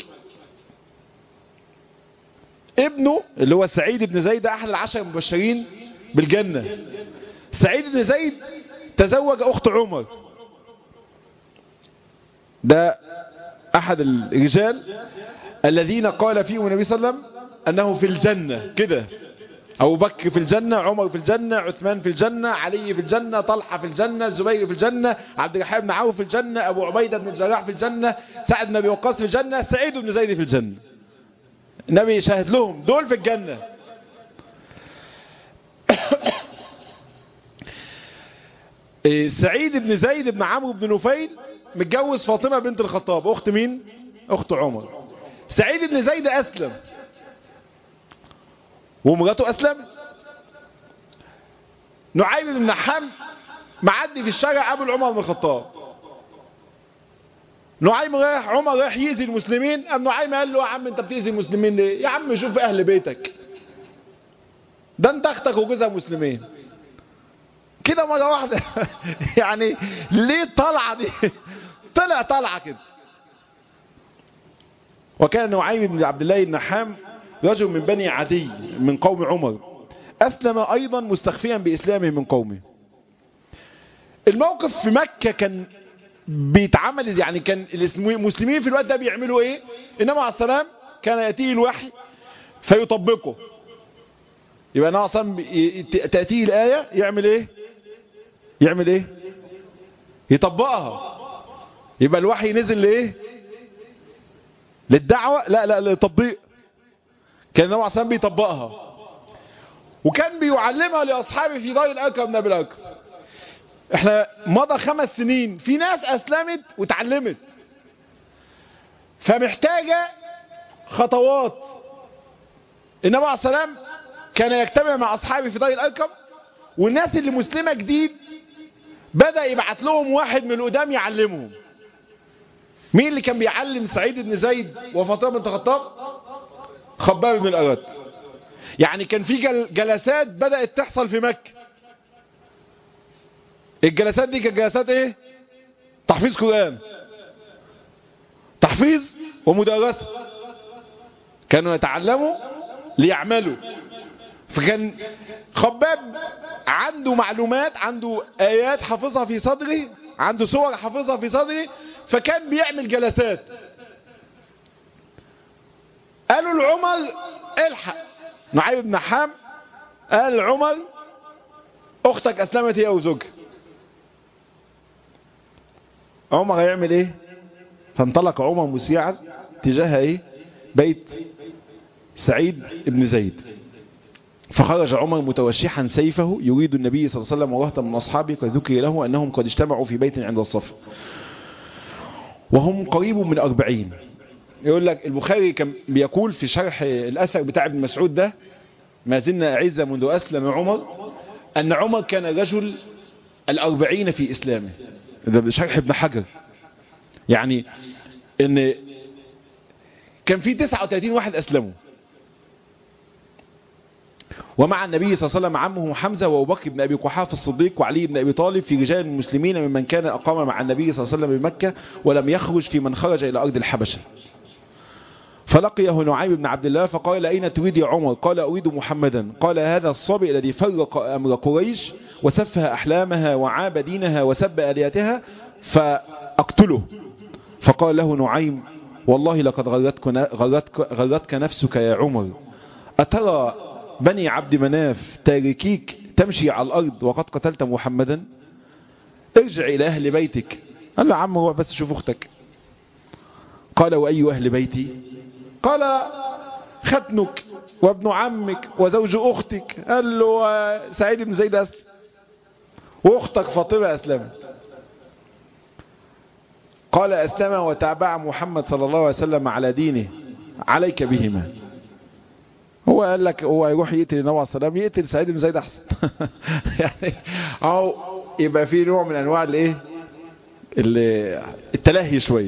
ابنه اللي هو سعيد بن زيد احد العشر المبشرين بالجنة سعيد بن زيد تزوج اخت عمر ده احد الرجال الذين قال فيهم النبي صلى الله عليه وسلم انه في الجنة كده ابو بكر في الجنة عمر في الجنة عثمان في الجنة علي في الجنة طلحة في الجنة الزبير في الجنة عبد الرحمن بن عوف في الجنة ابو عبيدة بن الجراح في الجنة سعد بن ابي وقاص في الجنة سعيد بن زيد في الجنة النبي شاهد لهم دول في الجنة سعيد بن زيد بن عمرو بن نفيل متجوز فاطمة بنت الخطاب اخت مين اخت عمر سعيد بن زيد اسلم ومراته اسلم نعيم بن نحام معدي في الشارع قبل عمر بن الخطاب نعيم رايح عمر رايح يأذي المسلمين قام نعيم قال له يا عم انت بتأذي المسلمين ليه يا عم شوف اهل بيتك ده انت اختك وجوزها مسلمين كده مرة واحدة يعني ليه الطلعة دي طلع طلعة كده وكان نعيم بن عبد الله النحام رجل من بني عدي من قوم عمر أسلم أيضا مستخفيا بإسلامه من قومه الموقف في مكة كان بيتعمل يعني كان المسلمين في الوقت ده بيعملوا ايه انما على السلام كان يأتيه الوحي فيطبقه يبقى انا اصلا تأتيه الآية يعمل ايه يعمل ايه يطبقها يبقى الوحي نزل لايه للدعوة لا لا للتطبيق كان النبي عليه الصلاه بيطبقها وكان بيعلمها لاصحابه في دار الاركم بن ابي الاركم احنا مضى خمس سنين في ناس اسلمت وتعلمت فمحتاجة خطوات النبي عليه السلام كان يجتمع مع اصحابه في دار الاركم والناس اللي مسلمة جديد بدأ يبعت لهم واحد من القدام يعلمهم مين اللي كان بيعلم سعيد بن زيد وفاطمه بنت الخطاب خباب بن الارات يعني كان في جل جلسات بدأت تحصل في مكة الجلسات دي كانت جلسات ايه تحفيظ قرآن تحفيظ ومدرسة كانوا يتعلموا ليعملوا فكان خباب عنده معلومات عنده آيات حافظها في صدره عنده صور حافظها في صدره فكان بيعمل جلسات قالوا لعمر الحق نعيم بن حام قال لعمر اختك اسلمت هي وزوجها عمر هيعمل ايه فانطلق عمر مسيعا تجاه ايه بيت سعيد بن زيد فخرج عمر متوشحا سيفه يريد النبي صلى الله عليه وسلم ورهطا من أصحابه قد ذكر له أنهم قد اجتمعوا في بيت عند الصف وهم قريب من أربعين يقول لك البخاري كان بيقول في شرح الأثر بتاع ابن مسعود ده ما زلنا أعزة منذ أسلم عمر أن عمر كان رجل الأربعين في إسلامه ده شرح ابن حجر يعني ان كان في 39 واحد أسلموا ومع النبي صلى الله عليه وسلم عمه حمزة وابو بكر بن أبي قحافة الصديق وعلي بن أبي طالب في رجال المسلمين ممن كان أقام مع النبي صلى الله عليه وسلم بمكة ولم يخرج في من خرج إلى أرض الحبشة فلقيه نعيم بن عبد الله فقال أين تريد يا عمر قال أريد محمدا قال هذا الصبي الذي فرق أمر قريش وسفه أحلامها وعاب دينها وسب آلياتها فأقتله فقال له نعيم والله لقد غرتك, غرتك, غرتك نفسك يا عمر أترى بني عبد مناف تاركيك تمشي على الأرض وقد قتلت محمدا ارجع إلى أهل بيتك قال له عم روح بس شوف أختك قال وأي أهل بيتي قال ختنك وابن عمك وزوج أختك قال له سعيد بن زيد أسلم وأختك فاطمة أسلمت قال أسلم وتابع محمد صلى الله عليه وسلم على دينه عليك بهما هو قال لك هو يروح يقتل النبي عليه السلام يقتل سعيد بن زيد احسن يعني او يبقى في نوع من انواع الايه التلهي شويه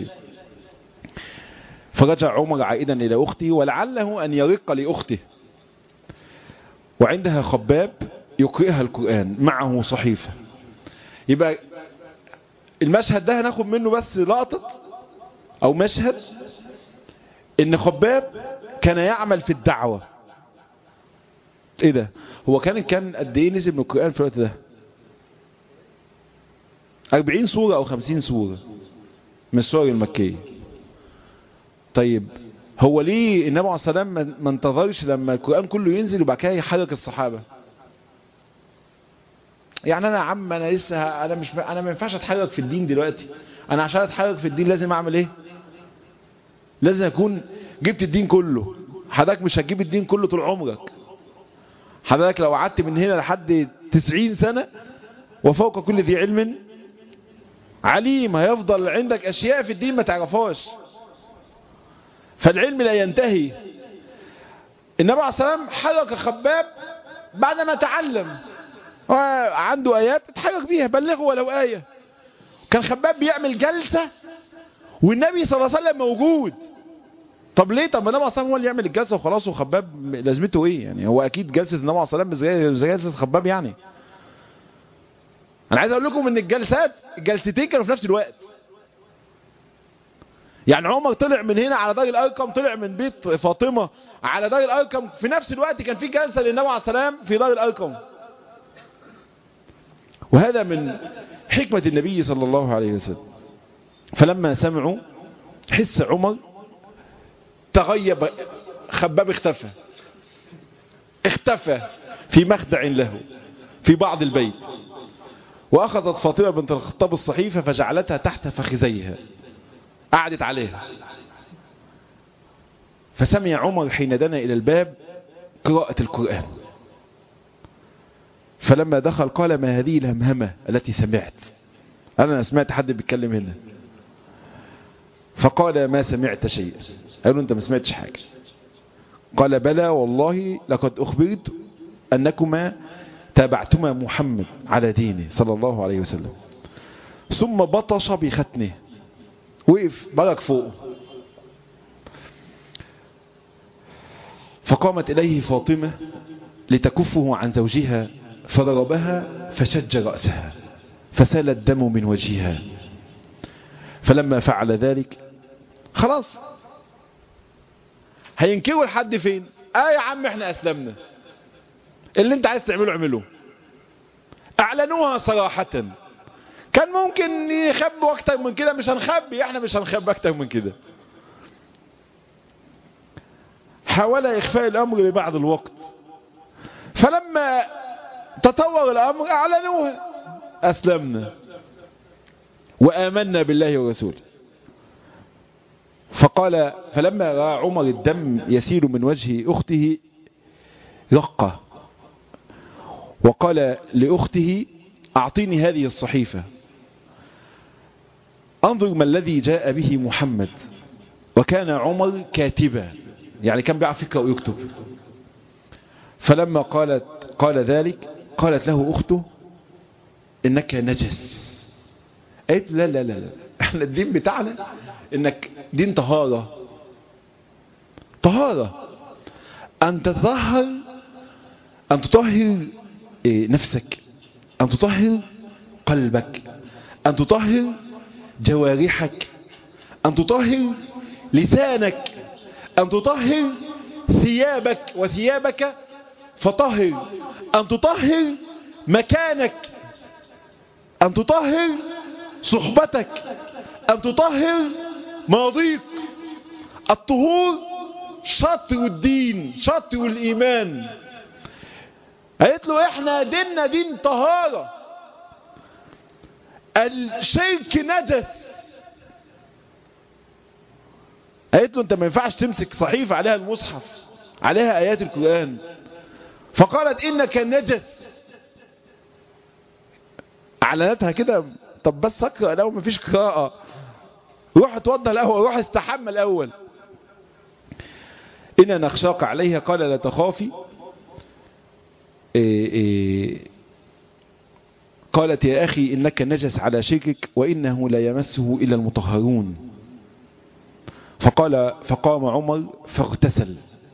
فرجع عمر عائدا الى اخته ولعله ان يرق لاخته وعندها خباب يقرئها القران معه صحيفه يبقى المشهد ده هناخد منه بس لقطه او مشهد ان خباب كان يعمل في الدعوه ايه ده هو كان كان قد ايه نزل من القرآن في الوقت ده 40 سورة او 50 سورة من السور المكية طيب هو ليه النبي عليه الصلاة والسلام ما انتظرش لما القرآن كله ينزل وبعد كده يحرك الصحابة يعني انا يا عم انا لسه انا مش انا ما ينفعش اتحرك في الدين دلوقتي انا عشان اتحرك في الدين لازم اعمل ايه لازم اكون جبت الدين كله حضرتك مش هتجيب الدين كله طول عمرك حضرتك لو قعدت من هنا لحد 90 سنة وفوق كل ذي علم عليم هيفضل عندك أشياء في الدين ما تعرفهاش فالعلم لا ينتهي النبي عليه الصلاة والسلام حرك خباب بعد ما تعلم عنده آيات اتحرك بيها بلغه ولو آية كان خباب بيعمل جلسة والنبي صلى الله عليه وسلم موجود طب ليه طب النبي عليه الصلاه هو اللي يعمل الجلسه وخلاص وخباب لازمته ايه يعني هو اكيد جلسه النبي عليه الصلاه والسلام زي جلسه خباب يعني انا عايز اقول لكم ان الجلسات الجلستين كانوا في نفس الوقت يعني عمر طلع من هنا على دار الارقم طلع من بيت فاطمه على دار الارقم في نفس الوقت كان في جلسه للنبي عليه السلام في دار الارقم وهذا من حكمه النبي صلى الله عليه وسلم فلما سمعوا حس عمر تغيب خباب اختفى اختفى في مخدع له في بعض البيت وأخذت فاطمة بنت الخطاب الصحيفة فجعلتها تحت فخذيها قعدت عليها فسمع عمر حين دنا إلى الباب قراءة القرآن فلما دخل قال ما هذه الهمهمة التي سمعت أنا سمعت حد بيتكلم هنا فقال ما سمعت شيء قالوا انت ما سمعتش حاجة قال بلى والله لقد أخبرت أنكما تابعتما محمد على دينه صلى الله عليه وسلم ثم بطش بختنه وقف برك فوقه فقامت إليه فاطمة لتكفه عن زوجها فضربها فشج رأسها فسال الدم من وجهها فلما فعل ذلك خلاص هينكروا لحد فين اه يا عم احنا اسلمنا اللي انت عايز تعمله اعمله اعلنوها صراحة كان ممكن يخبوا اكتر من كده مش هنخبي احنا مش هنخبي اكتر من كده حاول اخفاء الامر لبعض الوقت فلما تطور الامر اعلنوها اسلمنا وامنا بالله ورسوله فقال فلما راى عمر الدم يسيل من وجه اخته رق وقال لاخته اعطيني هذه الصحيفه انظر ما الذي جاء به محمد وكان عمر كاتبا يعني كان بيعرف يقرا ويكتب فلما قالت قال ذلك قالت له اخته انك نجس قالت لا لا لا لا احنا الدين بتاعنا انك دين طهارة طهارة ان تطهر ان تطهر نفسك ان تطهر قلبك ان تطهر جوارحك ان تطهر لسانك ان تطهر ثيابك وثيابك فطهر ان تطهر مكانك ان تطهر صحبتك أن تطهر ماضيك الطهور شطر الدين شطر الإيمان قالت له احنا ديننا دين طهارة الشرك نجس قالت له انت ما ينفعش تمسك صحيفة عليها المصحف عليها آيات القرآن فقالت إنك نجس اعلنتها كده طب بس اقرا الاول مفيش قراءه روح اتوضى الاول روح استحمى الاول إن نخشاك عليها قال لا تخافي إيه إيه قالت يا أخي إنك نجس على شركك وإنه لا يمسه إلا المطهرون فقال فقام عمر فاغتسل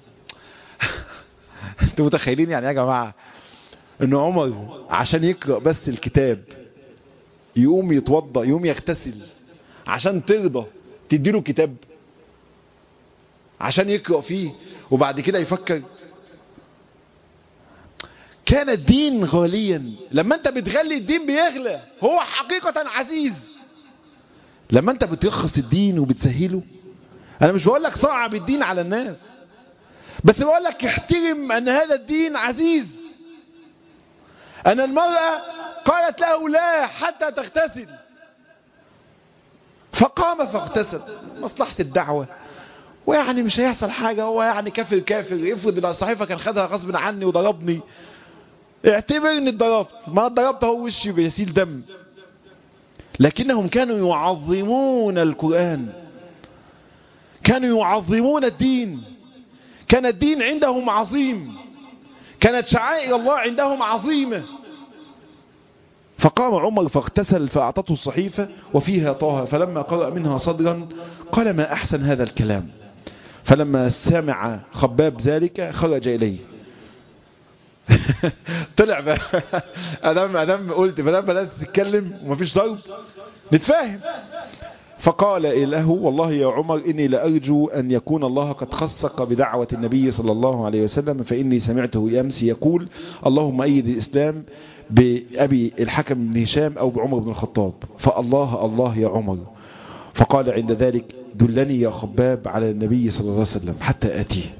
انتوا متخيلين يعني يا جماعة ان عمر عشان يقرأ بس الكتاب يقوم يتوضى يقوم يغتسل عشان ترضى تديله كتاب عشان يقرأ فيه وبعد كده يفكر كان الدين غاليا لما انت بتغلي الدين بيغلى هو حقيقة عزيز لما انت بترخص الدين وبتسهله انا مش بقول لك صعب الدين على الناس بس بقول لك احترم ان هذا الدين عزيز ان المرأة قالت له لا حتى تغتسل فقام فاغتسل مصلحة الدعوة ويعني مش هيحصل حاجة هو يعني كافر كافر يفرض ان الصحيفة كان خدها غصب عني وضربني اعتبر اني اتضربت ما انا اتضربت هو وشي بيسيل دم لكنهم كانوا يعظمون القرآن كانوا يعظمون الدين كان الدين عندهم عظيم كانت شعائر الله عندهم عظيمة فقام عمر فاغتسل فأعطته الصحيفة وفيها طه فلما قرأ منها صدرا قال ما أحسن هذا الكلام فلما سمع خباب ذلك خرج إليه طلع بقى ادام ادام قلت فدام بدات تتكلم ومفيش ضرب نتفاهم فقال له والله يا عمر إني لأرجو أن يكون الله قد خصك بدعوة النبي صلى الله عليه وسلم فإني سمعته أمس يقول اللهم أيد الإسلام بأبي الحكم بن هشام أو بعمر بن الخطاب فالله الله يا عمر فقال عند ذلك دلني يا خباب على النبي صلى الله عليه وسلم حتى آتيه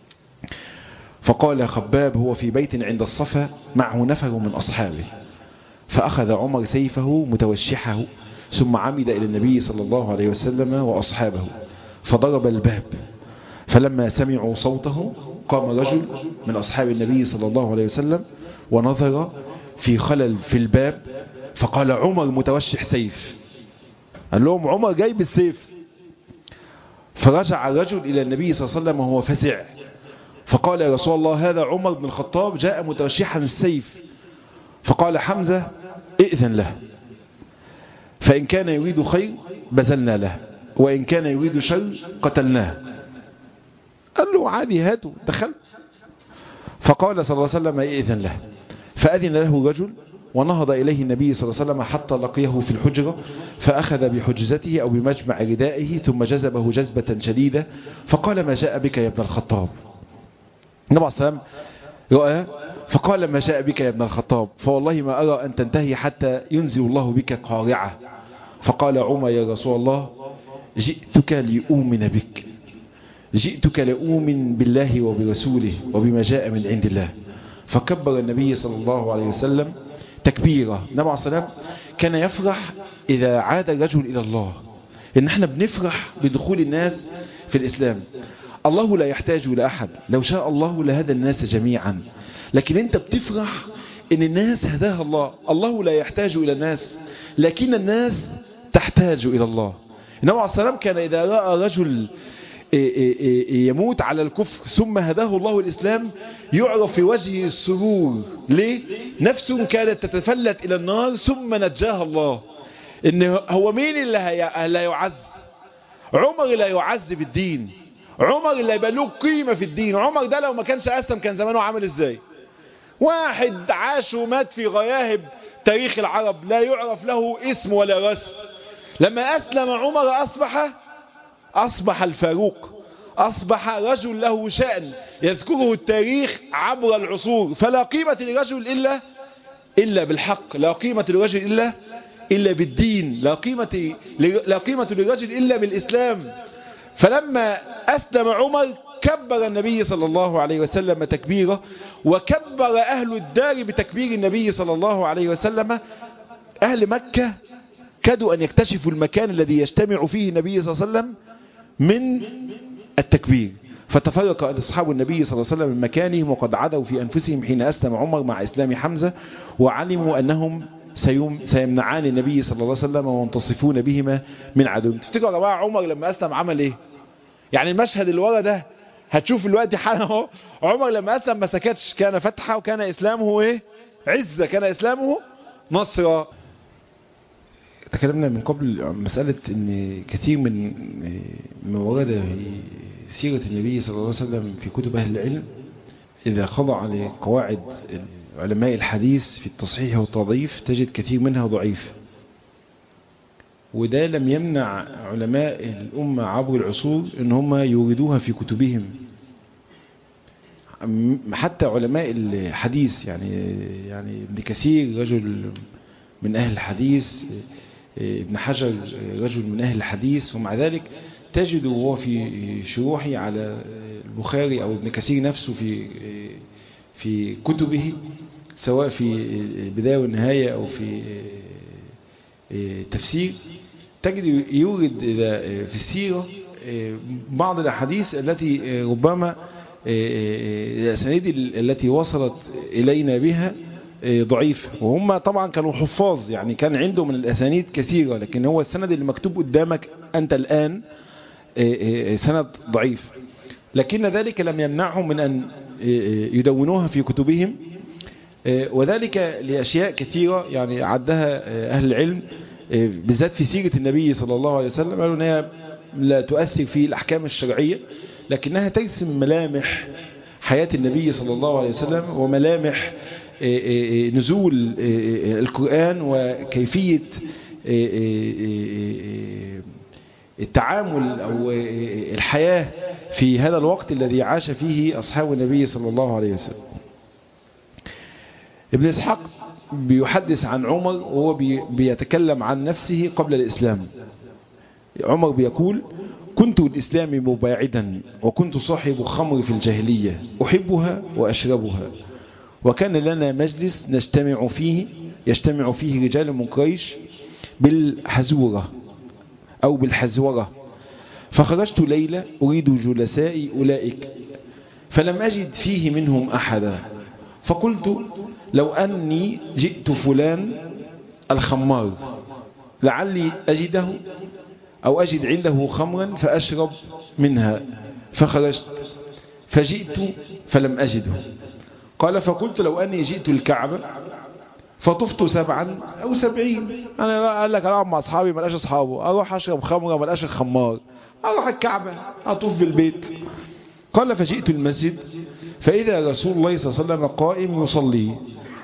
فقال خباب هو في بيت عند الصفا معه نفر من أصحابه فأخذ عمر سيفه متوشحه ثم عمد إلى النبي صلى الله عليه وسلم وأصحابه فضرب الباب فلما سمعوا صوته قام رجل من أصحاب النبي صلى الله عليه وسلم ونظر في خلل في الباب فقال عمر متوشح سيف قال لهم عمر جايب السيف فرجع الرجل إلى النبي صلى الله عليه وسلم وهو فزع فقال يا رسول الله هذا عمر بن الخطاب جاء متوشحا السيف فقال حمزة ائذن له فإن كان يريد خير بذلنا له وإن كان يريد شر قتلناه قال له عادي هاته دخل فقال صلى الله عليه وسلم ائذن له فأذن له رجل ونهض إليه النبي صلى الله عليه وسلم حتى لقيه في الحجرة فأخذ بحجزته أو بمجمع ردائه ثم جذبه جذبة شديدة فقال ما جاء بك يا ابن الخطاب النبي عليه السلام رأى فقال ما جاء بك يا ابن الخطاب فوالله ما أرى أن تنتهي حتى ينزل الله بك قارعة فقال عمر يا رسول الله جئتك لأؤمن بك جئتك لأؤمن بالله وبرسوله وبما جاء من عند الله فكبر النبي صلى الله عليه وسلم تكبيرة النبي عليه السلام كان يفرح إذا عاد الرجل إلى الله إن احنا بنفرح بدخول الناس في الإسلام الله لا يحتاج إلى أحد لو شاء الله لهدى الناس جميعا لكن انت بتفرح ان الناس هداها الله الله لا يحتاج إلى الناس لكن الناس تحتاج إلى الله النبي عليه السلام كان إذا رأى رجل يموت على الكفر ثم هداه الله الإسلام يعرف في وجهه السرور ليه؟ نفس كانت تتفلت إلى النار ثم نجاها الله إن هو مين اللي لا يعز عمر لا يعز بالدين عمر اللي يبقى له قيمة في الدين عمر ده لو ما كانش أسلم كان زمانه عامل إزاي واحد عاش ومات في غياهب تاريخ العرب لا يعرف له اسم ولا رسم لما أسلم عمر أصبح أصبح الفاروق أصبح رجل له شأن يذكره التاريخ عبر العصور فلا قيمة لرجل إلا إلا بالحق لا قيمة لرجل إلا إلا بالدين لا قيمة لا قيمة لرجل إلا بالإسلام فلما أسلم عمر كبر النبي صلى الله عليه وسلم تكبيره وكبر أهل الدار بتكبير النبي صلى الله عليه وسلم أهل مكة كادوا أن يكتشفوا المكان الذي يجتمع فيه النبي صلى الله عليه وسلم من التكبير فتفرق أصحاب النبي صلى الله عليه وسلم من مكانهم وقد عدوا في أنفسهم حين أسلم عمر مع إسلام حمزة وعلموا أنهم سيوم سيمنعان النبي صلى الله عليه وسلم وينتصفون بهما من عدو تفتكروا يا جماعة عمر لما أسلم عمل إيه يعني المشهد اللي ورا ده هتشوف الوقت حالا اهو عمر لما أسلم ما سكتش كان فتحة وكان إسلامه إيه عزة كان إسلامه نصر تكلمنا من قبل مسألة ان كثير من ما ورد في سيرة النبي صلى الله عليه وسلم في كتب أهل العلم إذا خضع لقواعد علماء الحديث في التصحيح والتضعيف تجد كثير منها ضعيف وده لم يمنع علماء الأمة عبر العصور ان هم يوردوها في كتبهم حتى علماء الحديث يعني يعني ابن كثير رجل من أهل الحديث ابن حجر رجل من أهل الحديث ومع ذلك تجد وهو في شروحه على البخاري أو ابن كثير نفسه في في كتبه سواء في البداية والنهاية أو في تفسير تجد يورد في السيرة بعض الأحاديث التي ربما الأسانيد التي وصلت إلينا بها ضعيف وهم طبعا كانوا حفاظ يعني كان عنده من الأسانيد كثيرة لكن هو السند اللي مكتوب قدامك أنت الآن سند ضعيف لكن ذلك لم يمنعهم من أن يدونوها في كتبهم وذلك لأشياء كثيرة يعني عدها أهل العلم بالذات في سيرة النبي صلى الله عليه وسلم قالوا أنها لا تؤثر في الأحكام الشرعية لكنها ترسم ملامح حياة النبي صلى الله عليه وسلم وملامح نزول القرآن وكيفية التعامل أو الحياة في هذا الوقت الذي عاش فيه أصحاب النبي صلى الله عليه وسلم ابن إسحاق بيحدث عن عمر وهو بيتكلم عن نفسه قبل الإسلام عمر بيقول كنت الإسلام مباعدا وكنت صاحب خمر في الجاهلية أحبها وأشربها وكان لنا مجلس نجتمع فيه يجتمع فيه رجال من قريش بالحزورة أو بالحزورة فخرجت ليلة أريد جلسائي أولئك فلم أجد فيه منهم أحدا فقلت لو أني جئت فلان الخمار لعلي أجده أو أجد عنده خمرا فأشرب منها فخرجت فجئت فلم أجده قال فقلت لو أني جئت الكعبة فطفت سبعا أو سبعين أنا قال لك أنا مع أصحابي ملاش أصحابه أروح أشرب خمرة ملاش الخمار أروح الكعبة أطوف في البيت قال فجئت المسجد فإذا رسول الله صلى الله عليه وسلم قائم يصلي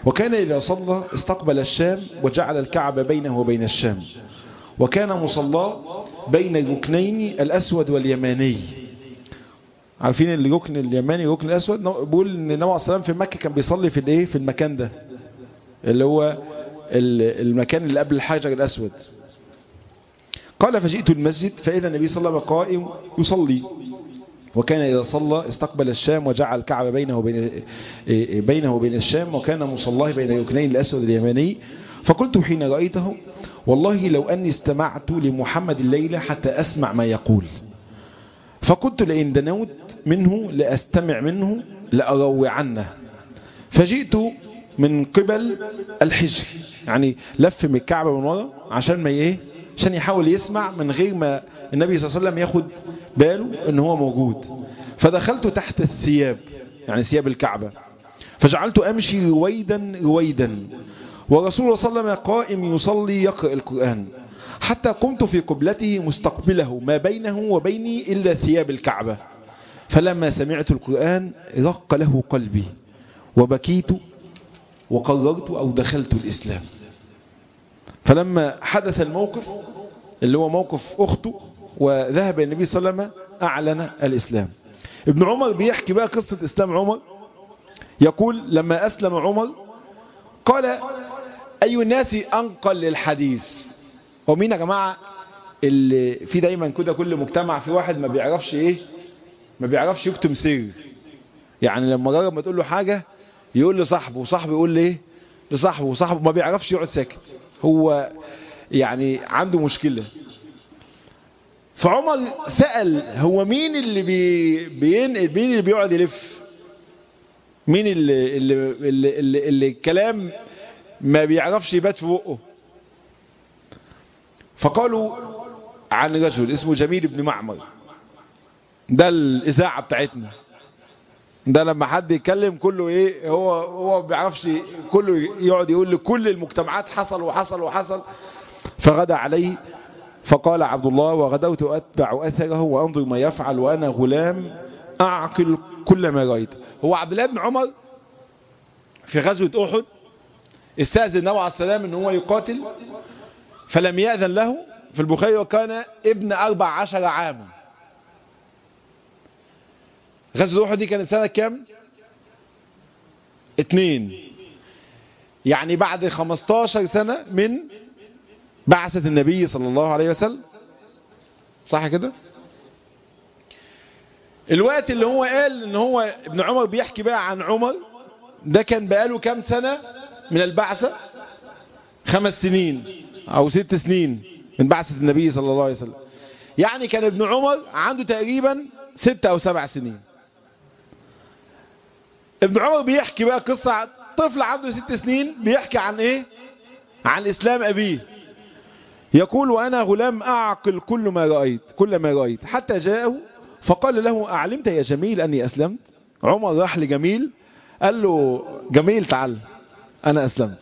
وكان إذا صلى استقبل الشام وجعل الكعبة بينه وبين الشام وكان مصلاه بين الركنين الأسود واليماني عارفين الركن اليماني الركن الأسود بيقول ان النبي عليه الصلاة في مكة كان بيصلي في الايه في المكان ده اللي هو المكان اللي قبل الحجر الأسود قال فجئت المسجد فإذا النبي صلى الله عليه وسلم قائم يصلي وكان إذا صلى استقبل الشام وجعل الكعبة بينه وبين بينه وبين الشام وكان مصلاه بين الركنين الأسود اليماني فقلت حين رأيته والله لو أني استمعت لمحمد الليلة حتى أسمع ما يقول فقلت لئن دنوت منه لأستمع منه لأروعنه فجئت من قبل الحجر يعني لف من الكعبة من ورا عشان ما ايه عشان يحاول يسمع من غير ما النبي صلى الله عليه وسلم ياخد باله ان هو موجود فدخلت تحت الثياب يعني ثياب الكعبة فجعلت امشي رويدا رويدا ورسول الله صلى الله عليه وسلم قائم يصلي يقرأ القرآن حتى قمت في قبلته مستقبله ما بينه وبيني إلا ثياب الكعبة فلما سمعت القرآن رق له قلبي وبكيت وقررت أو دخلت الإسلام فلما حدث الموقف اللي هو موقف أخته وذهب النبي صلى الله عليه وسلم أعلن الإسلام ابن عمر بيحكي بقى قصة إسلام عمر يقول لما أسلم عمر قال أي الناس أنقل للحديث ومين يا جماعة اللي في دايما كده كل مجتمع في واحد ما بيعرفش ايه ما بيعرفش يكتم سر يعني لما جرب ما تقول له حاجة يقول لصاحبه وصاحبه يقول له ايه لصاحبه وصاحبه ما بيعرفش يقعد ساكت هو يعني عنده مشكلة فعمر سأل هو مين اللي بي بينقل مين اللي بيقعد يلف مين اللي اللي اللي, اللي, اللي الكلام ما بيعرفش يبات في بقه فقالوا عن رجل اسمه جميل بن معمر ده الإذاعة بتاعتنا ده لما حد يتكلم كله ايه هو هو ما بيعرفش كله يقعد يقول لكل المجتمعات حصل وحصل وحصل فغدا عليه فقال عبد الله وغدوت أتبع أثره وأنظر ما يفعل وأنا غلام أعقل كل ما رأيت هو عبد الله بن عمر في غزوة أحد استأذن النبي عليه السلام ان هو يقاتل فلم يأذن له في البخاري وكان ابن أربع عشر عاما غزوة أحد دي كانت سنة كام اتنين يعني بعد خمستاشر سنة من بعثة النبي صلى الله عليه وسلم صح كده الوقت اللي هو قال ان هو ابن عمر بيحكي بقى عن عمر ده كان بقاله كام سنة من البعثة خمس سنين او ست سنين من بعثة النبي صلى الله عليه وسلم يعني كان ابن عمر عنده تقريبا ست او سبع سنين ابن عمر بيحكي بقى قصة طفل عنده ست سنين بيحكي عن ايه عن اسلام ابيه يقول وانا غلام اعقل كل ما رأيت كل ما رأيت حتى جاءه فقال له اعلمت يا جميل اني اسلمت عمر راح لجميل قال له جميل تعال انا اسلمت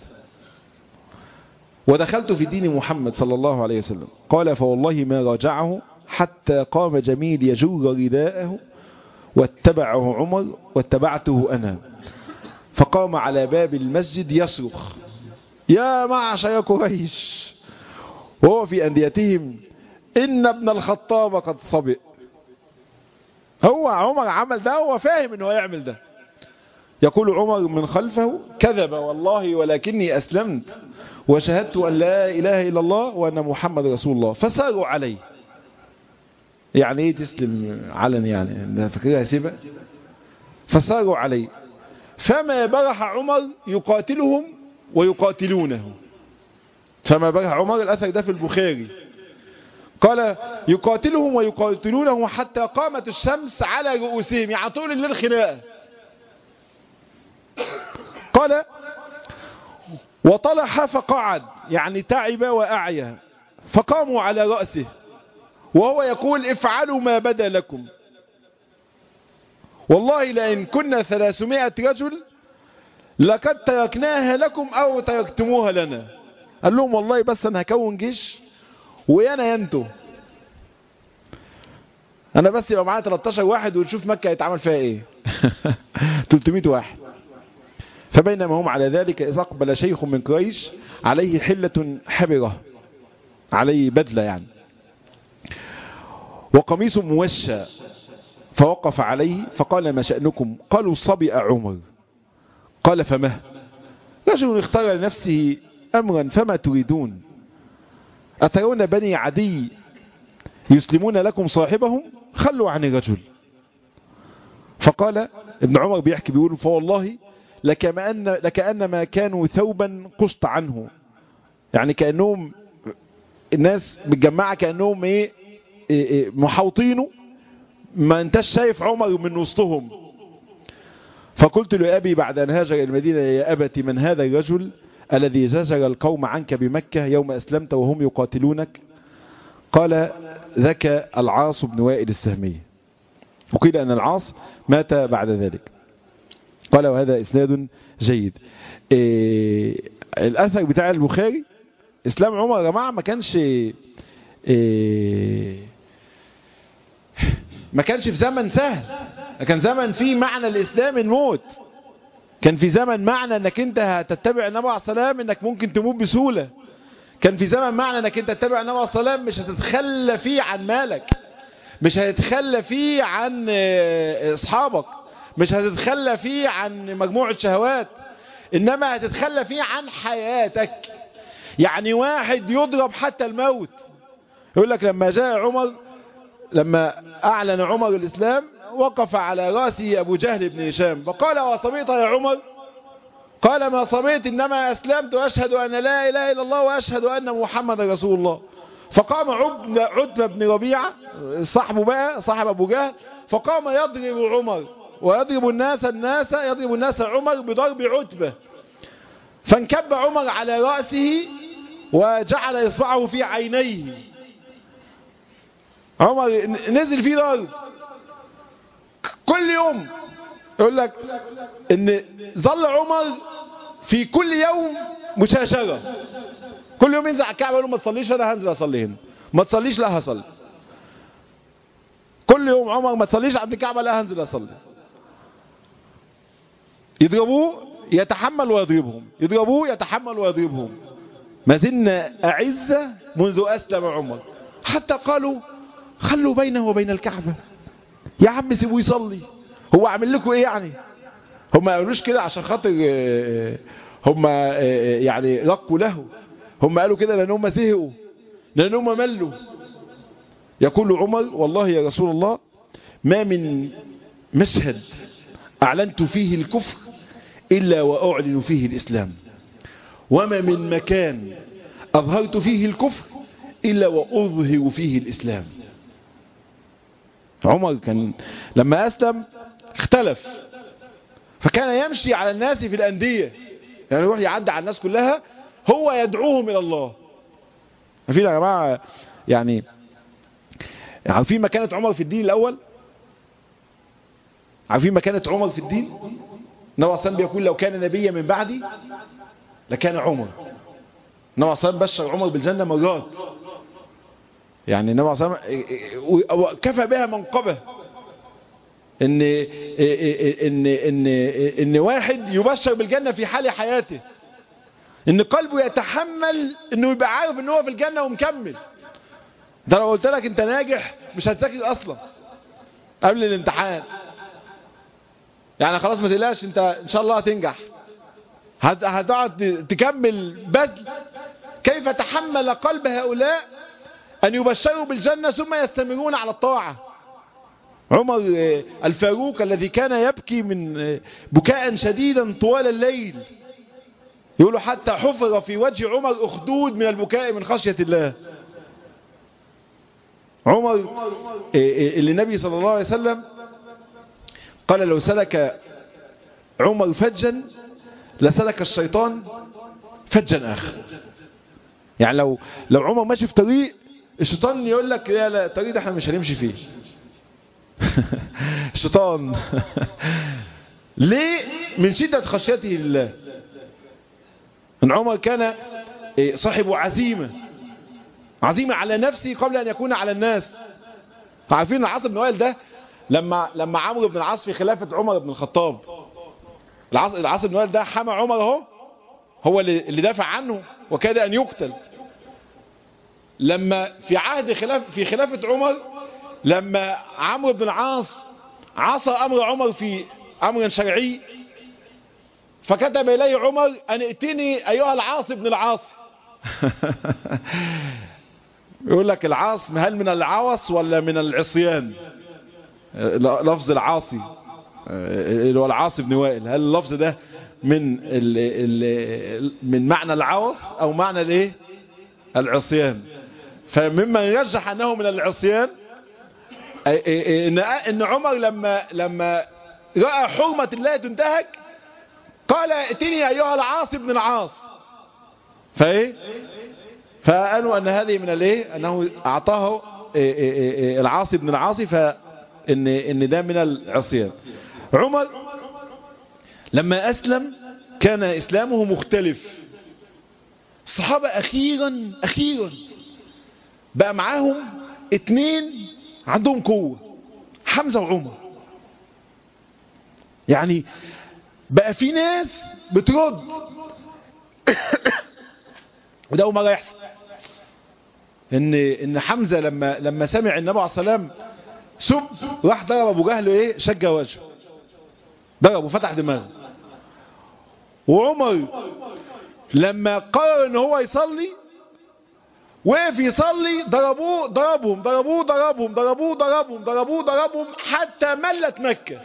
ودخلت في دين محمد صلى الله عليه وسلم قال فوالله ما راجعه حتى قام جميل يجر رداءه واتبعه عمر واتبعته أنا فقام على باب المسجد يصرخ يا معشر قريش وهو في أنديتهم إن ابن الخطاب قد صبئ هو عمر عمل ده هو فاهم انه يعمل ده يقول عمر من خلفه كذب والله ولكني أسلمت وشهدت أن لا إله إلا الله وأن محمد رسول الله فساروا عليه يعني ايه تسلم علن يعني ده فكرها سيبة فساروا عليه فما برح عمر يقاتلهم ويقاتلونه فما برح عمر الأثر ده في البخاري قال يقاتلهم ويقاتلونه حتى قامت الشمس على رؤوسهم يعني طول الليل خناقه قال وطلح فقعد يعني تعب وأعيا فقاموا على رأسه وهو يقول افعلوا ما بدا لكم والله لئن كنا ثلاثمائة رجل لقد تركناها لكم أو تركتموها لنا قال لهم والله بس أنا هكون جيش ويانا ينتو أنا بس يبقى معايا 13 واحد ونشوف مكة هيتعمل فيها إيه 300 واحد فبينما هم على ذلك إذ أقبل شيخ من قريش عليه حلة حبرة عليه بدلة يعني وقميص موشى فوقف عليه فقال ما شأنكم قالوا صبئ عمر قال فما رجل اختار لنفسه أمرا فما تريدون أترون بني عدي يسلمون لكم صاحبهم خلوا عن الرجل فقال ابن عمر بيحكي بيقول فوالله لكأن, لكأن ما كانوا ثوبا قشط عنه يعني كأنهم الناس متجمعة كأنهم ايه, إيه, إيه محوطينه ما انتش شايف عمر من وسطهم فقلت لأبي بعد أن هاجر إلى المدينة يا أبت من هذا الرجل الذي زجر القوم عنك بمكة يوم أسلمت وهم يقاتلونك قال ذاك العاص بن وائل السهمي وقيل أن العاص مات بعد ذلك قال وهذا إسناد جيد إيه الأثر بتاع البخاري إسلام عمر يا جماعة ما كانش إيه ما كانش في زمن سهل كان زمن فيه معنى الإسلام الموت كان في زمن معنى انك انت هتتبع النبي عليه السلام انك ممكن تموت بسهولة كان في زمن معنى انك انت تتبع النبي عليه السلام مش هتتخلى فيه عن مالك مش هتتخلى فيه عن اصحابك مش هتتخلى فيه عن مجموعة شهوات انما هتتخلى فيه عن حياتك يعني واحد يضرب حتى الموت يقول لك لما جاء عمر لما اعلن عمر الاسلام وقف على رأسه أبو جهل بن هشام فقال وصبيت يا عمر قال ما صبيت إنما أسلمت وأشهد أن لا إله إلا الله وأشهد أن محمد رسول الله فقام عتبة بن ربيعة صاحبه بقى صاحب أبو جهل فقام يضرب عمر ويضرب الناس الناس يضرب الناس عمر بضرب عتبة فانكب عمر على رأسه وجعل إصبعه في عينيه عمر نزل فيه ضرب كل يوم يقول لك ان ظل عمر في كل يوم مشاشرة كل يوم ينزل على الكعبة يقول ما تصليش انا هنزل اصلي هنا ما تصليش لا هصلي كل يوم عمر ما تصليش عند الكعبة لا هنزل اصلي يضربوه يتحمل ويضربهم يضربوه يتحمل ويضربهم ما زلنا أعزة منذ أسلم عمر حتى قالوا خلوا بينه وبين الكعبة يا عم سيبوه يصلي هو عامل لكم ايه يعني هم ما قالوش كده عشان خاطر هم يعني رقوا له هم قالوا كده لان هم زهقوا لان هم ملوا يقول عمر والله يا رسول الله ما من مشهد اعلنت فيه الكفر الا واعلن فيه الاسلام وما من مكان اظهرت فيه الكفر الا واظهر فيه الاسلام عمر كان لما أسلم اختلف فكان يمشي على الناس في الأندية يعني يروح يعدي على الناس كلها هو يدعوهم إلى الله عارفين يا جماعة يعني عارفين مكانة عمر في الدين الأول عارفين مكانة عمر في الدين نوع صلى بيقول لو كان نبيا من بعدي لكان عمر نوع صلى بشر عمر بالجنة مرات يعني النبي صلى الله عليه وسلم كفى بها منقبة ان ان ان ان واحد يبشر بالجنة في حال حياته ان قلبه يتحمل انه يبقى عارف ان هو في الجنة ومكمل ده لو قلت لك انت ناجح مش هتذاكر اصلا قبل الامتحان يعني خلاص ما تقلقش انت ان شاء الله هتنجح هتقعد تكمل بذل كيف تحمل قلب هؤلاء أن يبشروا بالجنة ثم يستمرون على الطاعة عمر الفاروق الذي كان يبكي من بكاء شديدا طوال الليل يقولوا حتى حفر في وجه عمر أخدود من البكاء من خشية الله عمر اللي النبي صلى الله عليه وسلم قال لو سلك عمر فجا لسلك الشيطان فجا آخر يعني لو لو عمر ماشي في طريق الشيطان يقول لك لا لا الطريق ده احنا مش هنمشي فيه الشيطان ليه من شدة خشيته لله ان عمر كان صاحب عزيمة عزيمة على نفسه قبل ان يكون على الناس عارفين العاص بن وائل ده لما لما عمرو بن العاص في خلافة عمر بن الخطاب العاص العاص بن وائل ده حمى عمر اهو هو اللي اللي دافع عنه وكاد ان يقتل لما في عهد خلاف في خلافة عمر لما عمرو بن العاص عصى امر عمر في امر شرعي فكتب اليه عمر ان ائتني ايها العاص بن العاص يقول لك العاص هل من العوص ولا من العصيان لفظ العاصي اللي هو العاص بن وائل هل اللفظ ده من ال ال من معنى العوص او معنى الايه العصيان فمما يرجح انه من العصيان ان ان عمر لما لما راى حرمه الله تنتهك قال ائتني ايها العاص بن العاص فايه فقالوا ان هذه من الايه انه اعطاه العاص بن العاص فان ان ده من العصيان عمر لما اسلم كان اسلامه مختلف الصحابه اخيرا اخيرا بقى معاهم اتنين عندهم قوه حمزه وعمر يعني بقى في ناس بترد وده اول مره يحصل ان ان حمزه لما لما سمع النبي عليه السلام سب راح ضرب ابو جهل ايه شج وجهه ضربه فتح دماغه وعمر لما قرر ان هو يصلي وقف يصلي ضربوه ضربهم ضربوه ضربهم ضربوه ضربهم ضربوه ضربهم حتى ملت مكة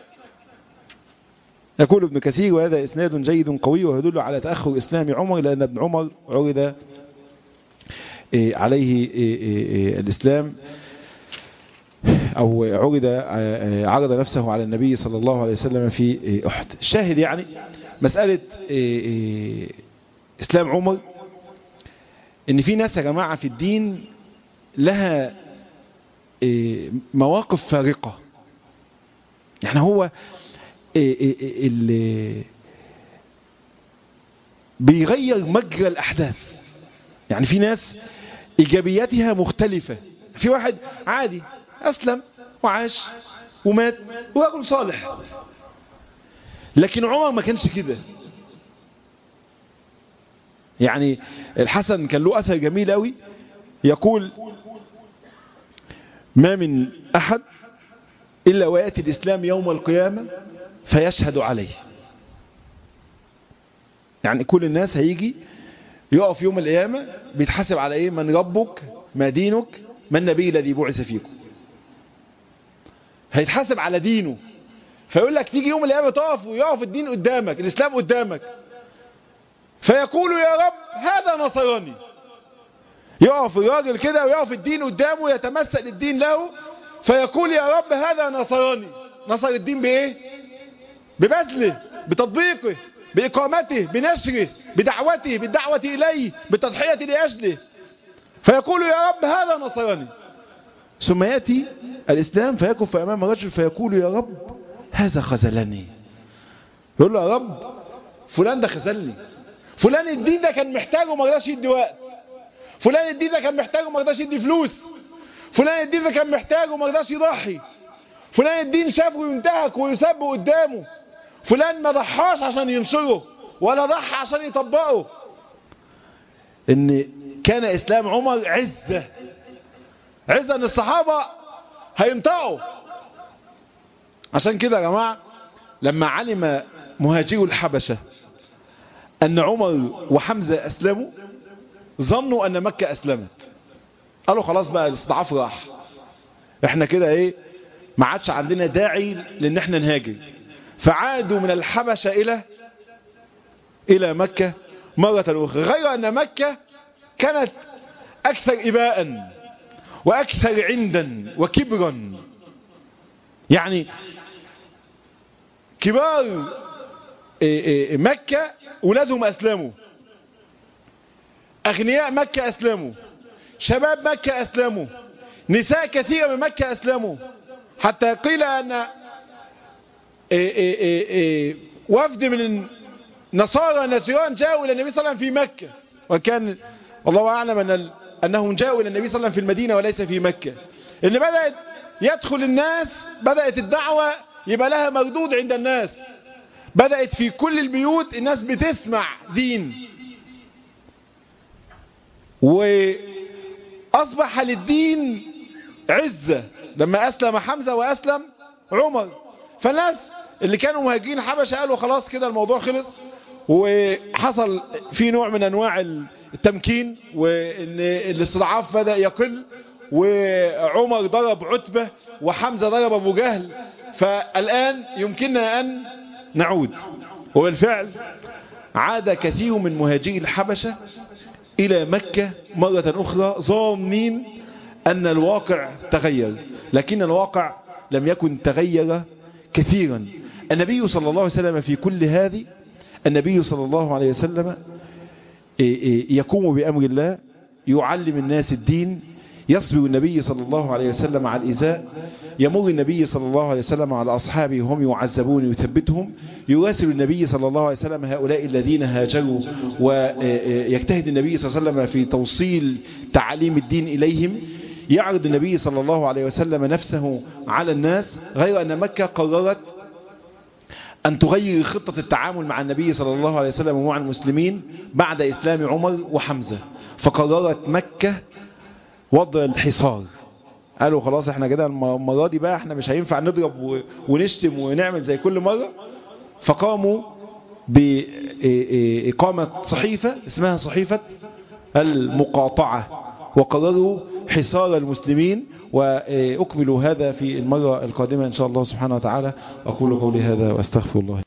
يقول ابن كثير وهذا اسناد جيد قوي ويدل على تأخر اسلام عمر لأن ابن عمر عرض عليه الإسلام أو عرض عرض نفسه على النبي صلى الله عليه وسلم في أحد الشاهد يعني مسألة إسلام عمر إن في ناس يا جماعة في الدين لها مواقف فارقة يعني هو اللي بيغير مجرى الأحداث يعني في ناس إيجابياتها مختلفة في واحد عادي أسلم وعاش ومات ورجل صالح لكن عمر ما كانش كده يعني الحسن كان له أثر جميل قوي يقول ما من أحد إلا ويأتي الإسلام يوم القيامة فيشهد عليه يعني كل الناس هيجي يقف يوم القيامة بيتحاسب على ايه من ربك ما دينك ما النبي الذي بعث فيكم هيتحاسب على دينه فيقول لك تيجي يوم القيامة تقف ويقف الدين قدامك الإسلام قدامك فيقول يا رب هذا نصرني يقف الراجل كده ويقف الدين قدامه يتمثل الدين له فيقول يا رب هذا نصرني نصر الدين بإيه ببذله بتطبيقه بإقامته بنشره بدعوته بالدعوة إليه بالتضحية لأجله فيقول يا رب هذا نصرني ثم يأتي الإسلام فيكف أمام رجل فيقول يا رب هذا خذلني يقول له يا رب فلان ده خذلني فلان الدين ده كان محتاجه وما رضاش يدي وقت فلان الدين ده كان محتاجه وما رضاش يدي فلوس فلان الدين ده كان محتاجه وما رضاش يضحي فلان الدين شافه ينتهك ويسب قدامه فلان ما ضحاش عشان ينشره ولا ضحى عشان يطبقه ان كان اسلام عمر عزة عزة ان الصحابة هينطقوا عشان كده يا جماعة لما علم مهاجرو الحبشة ان عمر وحمزة اسلموا ظنوا ان مكة اسلمت قالوا خلاص بقى الاستضعاف راح احنا كده ايه ما عادش عندنا داعي لان احنا نهاجر فعادوا من الحبشة الى الى مكة مرة اخرى غير ان مكة كانت اكثر اباء واكثر عندا وكبرا يعني كبار مكة ولادهم اسلموا اغنياء مكة اسلموا شباب مكة اسلموا نساء كثيرة من مكة اسلموا حتى قيل ان إيه إيه إيه وفد من نصارى نجران جاءوا الى النبي صلى الله عليه وسلم في مكة وكان والله اعلم ان انهم جاءوا الى النبي صلى الله عليه وسلم في المدينة وليس في مكة اللي بدأت يدخل الناس بدأت الدعوة يبقى لها مردود عند الناس بدأت في كل البيوت الناس بتسمع دين وأصبح للدين عزة لما أسلم حمزة وأسلم عمر فالناس اللي كانوا مهاجرين الحبشة قالوا خلاص كده الموضوع خلص وحصل في نوع من أنواع التمكين وإن الاستضعاف بدأ يقل وعمر ضرب عتبة وحمزة ضرب أبو جهل فالآن يمكننا أن نعود وبالفعل عاد كثير من مهاجري الحبشة إلى مكة مرة أخرى ظانين أن الواقع تغير لكن الواقع لم يكن تغير كثيرا النبي صلى الله عليه وسلم في كل هذه النبي صلى الله عليه وسلم يقوم بأمر الله يعلم الناس الدين يصبر النبي صلى الله عليه وسلم على الإزاء يمر النبي صلى الله عليه وسلم على أصحابه وهم يعذبون يثبتهم يراسل النبي صلى الله عليه وسلم هؤلاء الذين هاجروا ويجتهد النبي صلى الله عليه وسلم في توصيل تعليم الدين إليهم يعرض النبي صلى الله عليه وسلم نفسه على الناس غير أن مكة قررت أن تغير خطة التعامل مع النبي صلى الله عليه وسلم ومع المسلمين بعد إسلام عمر وحمزة فقررت مكة وضع الحصار قالوا خلاص احنا كده المرة دي بقى احنا مش هينفع نضرب ونشتم ونعمل زي كل مرة فقاموا بإقامة صحيفة اسمها صحيفة المقاطعة وقرروا حصار المسلمين وأكملوا هذا في المرة القادمة إن شاء الله سبحانه وتعالى أقول قولي هذا وأستغفر الله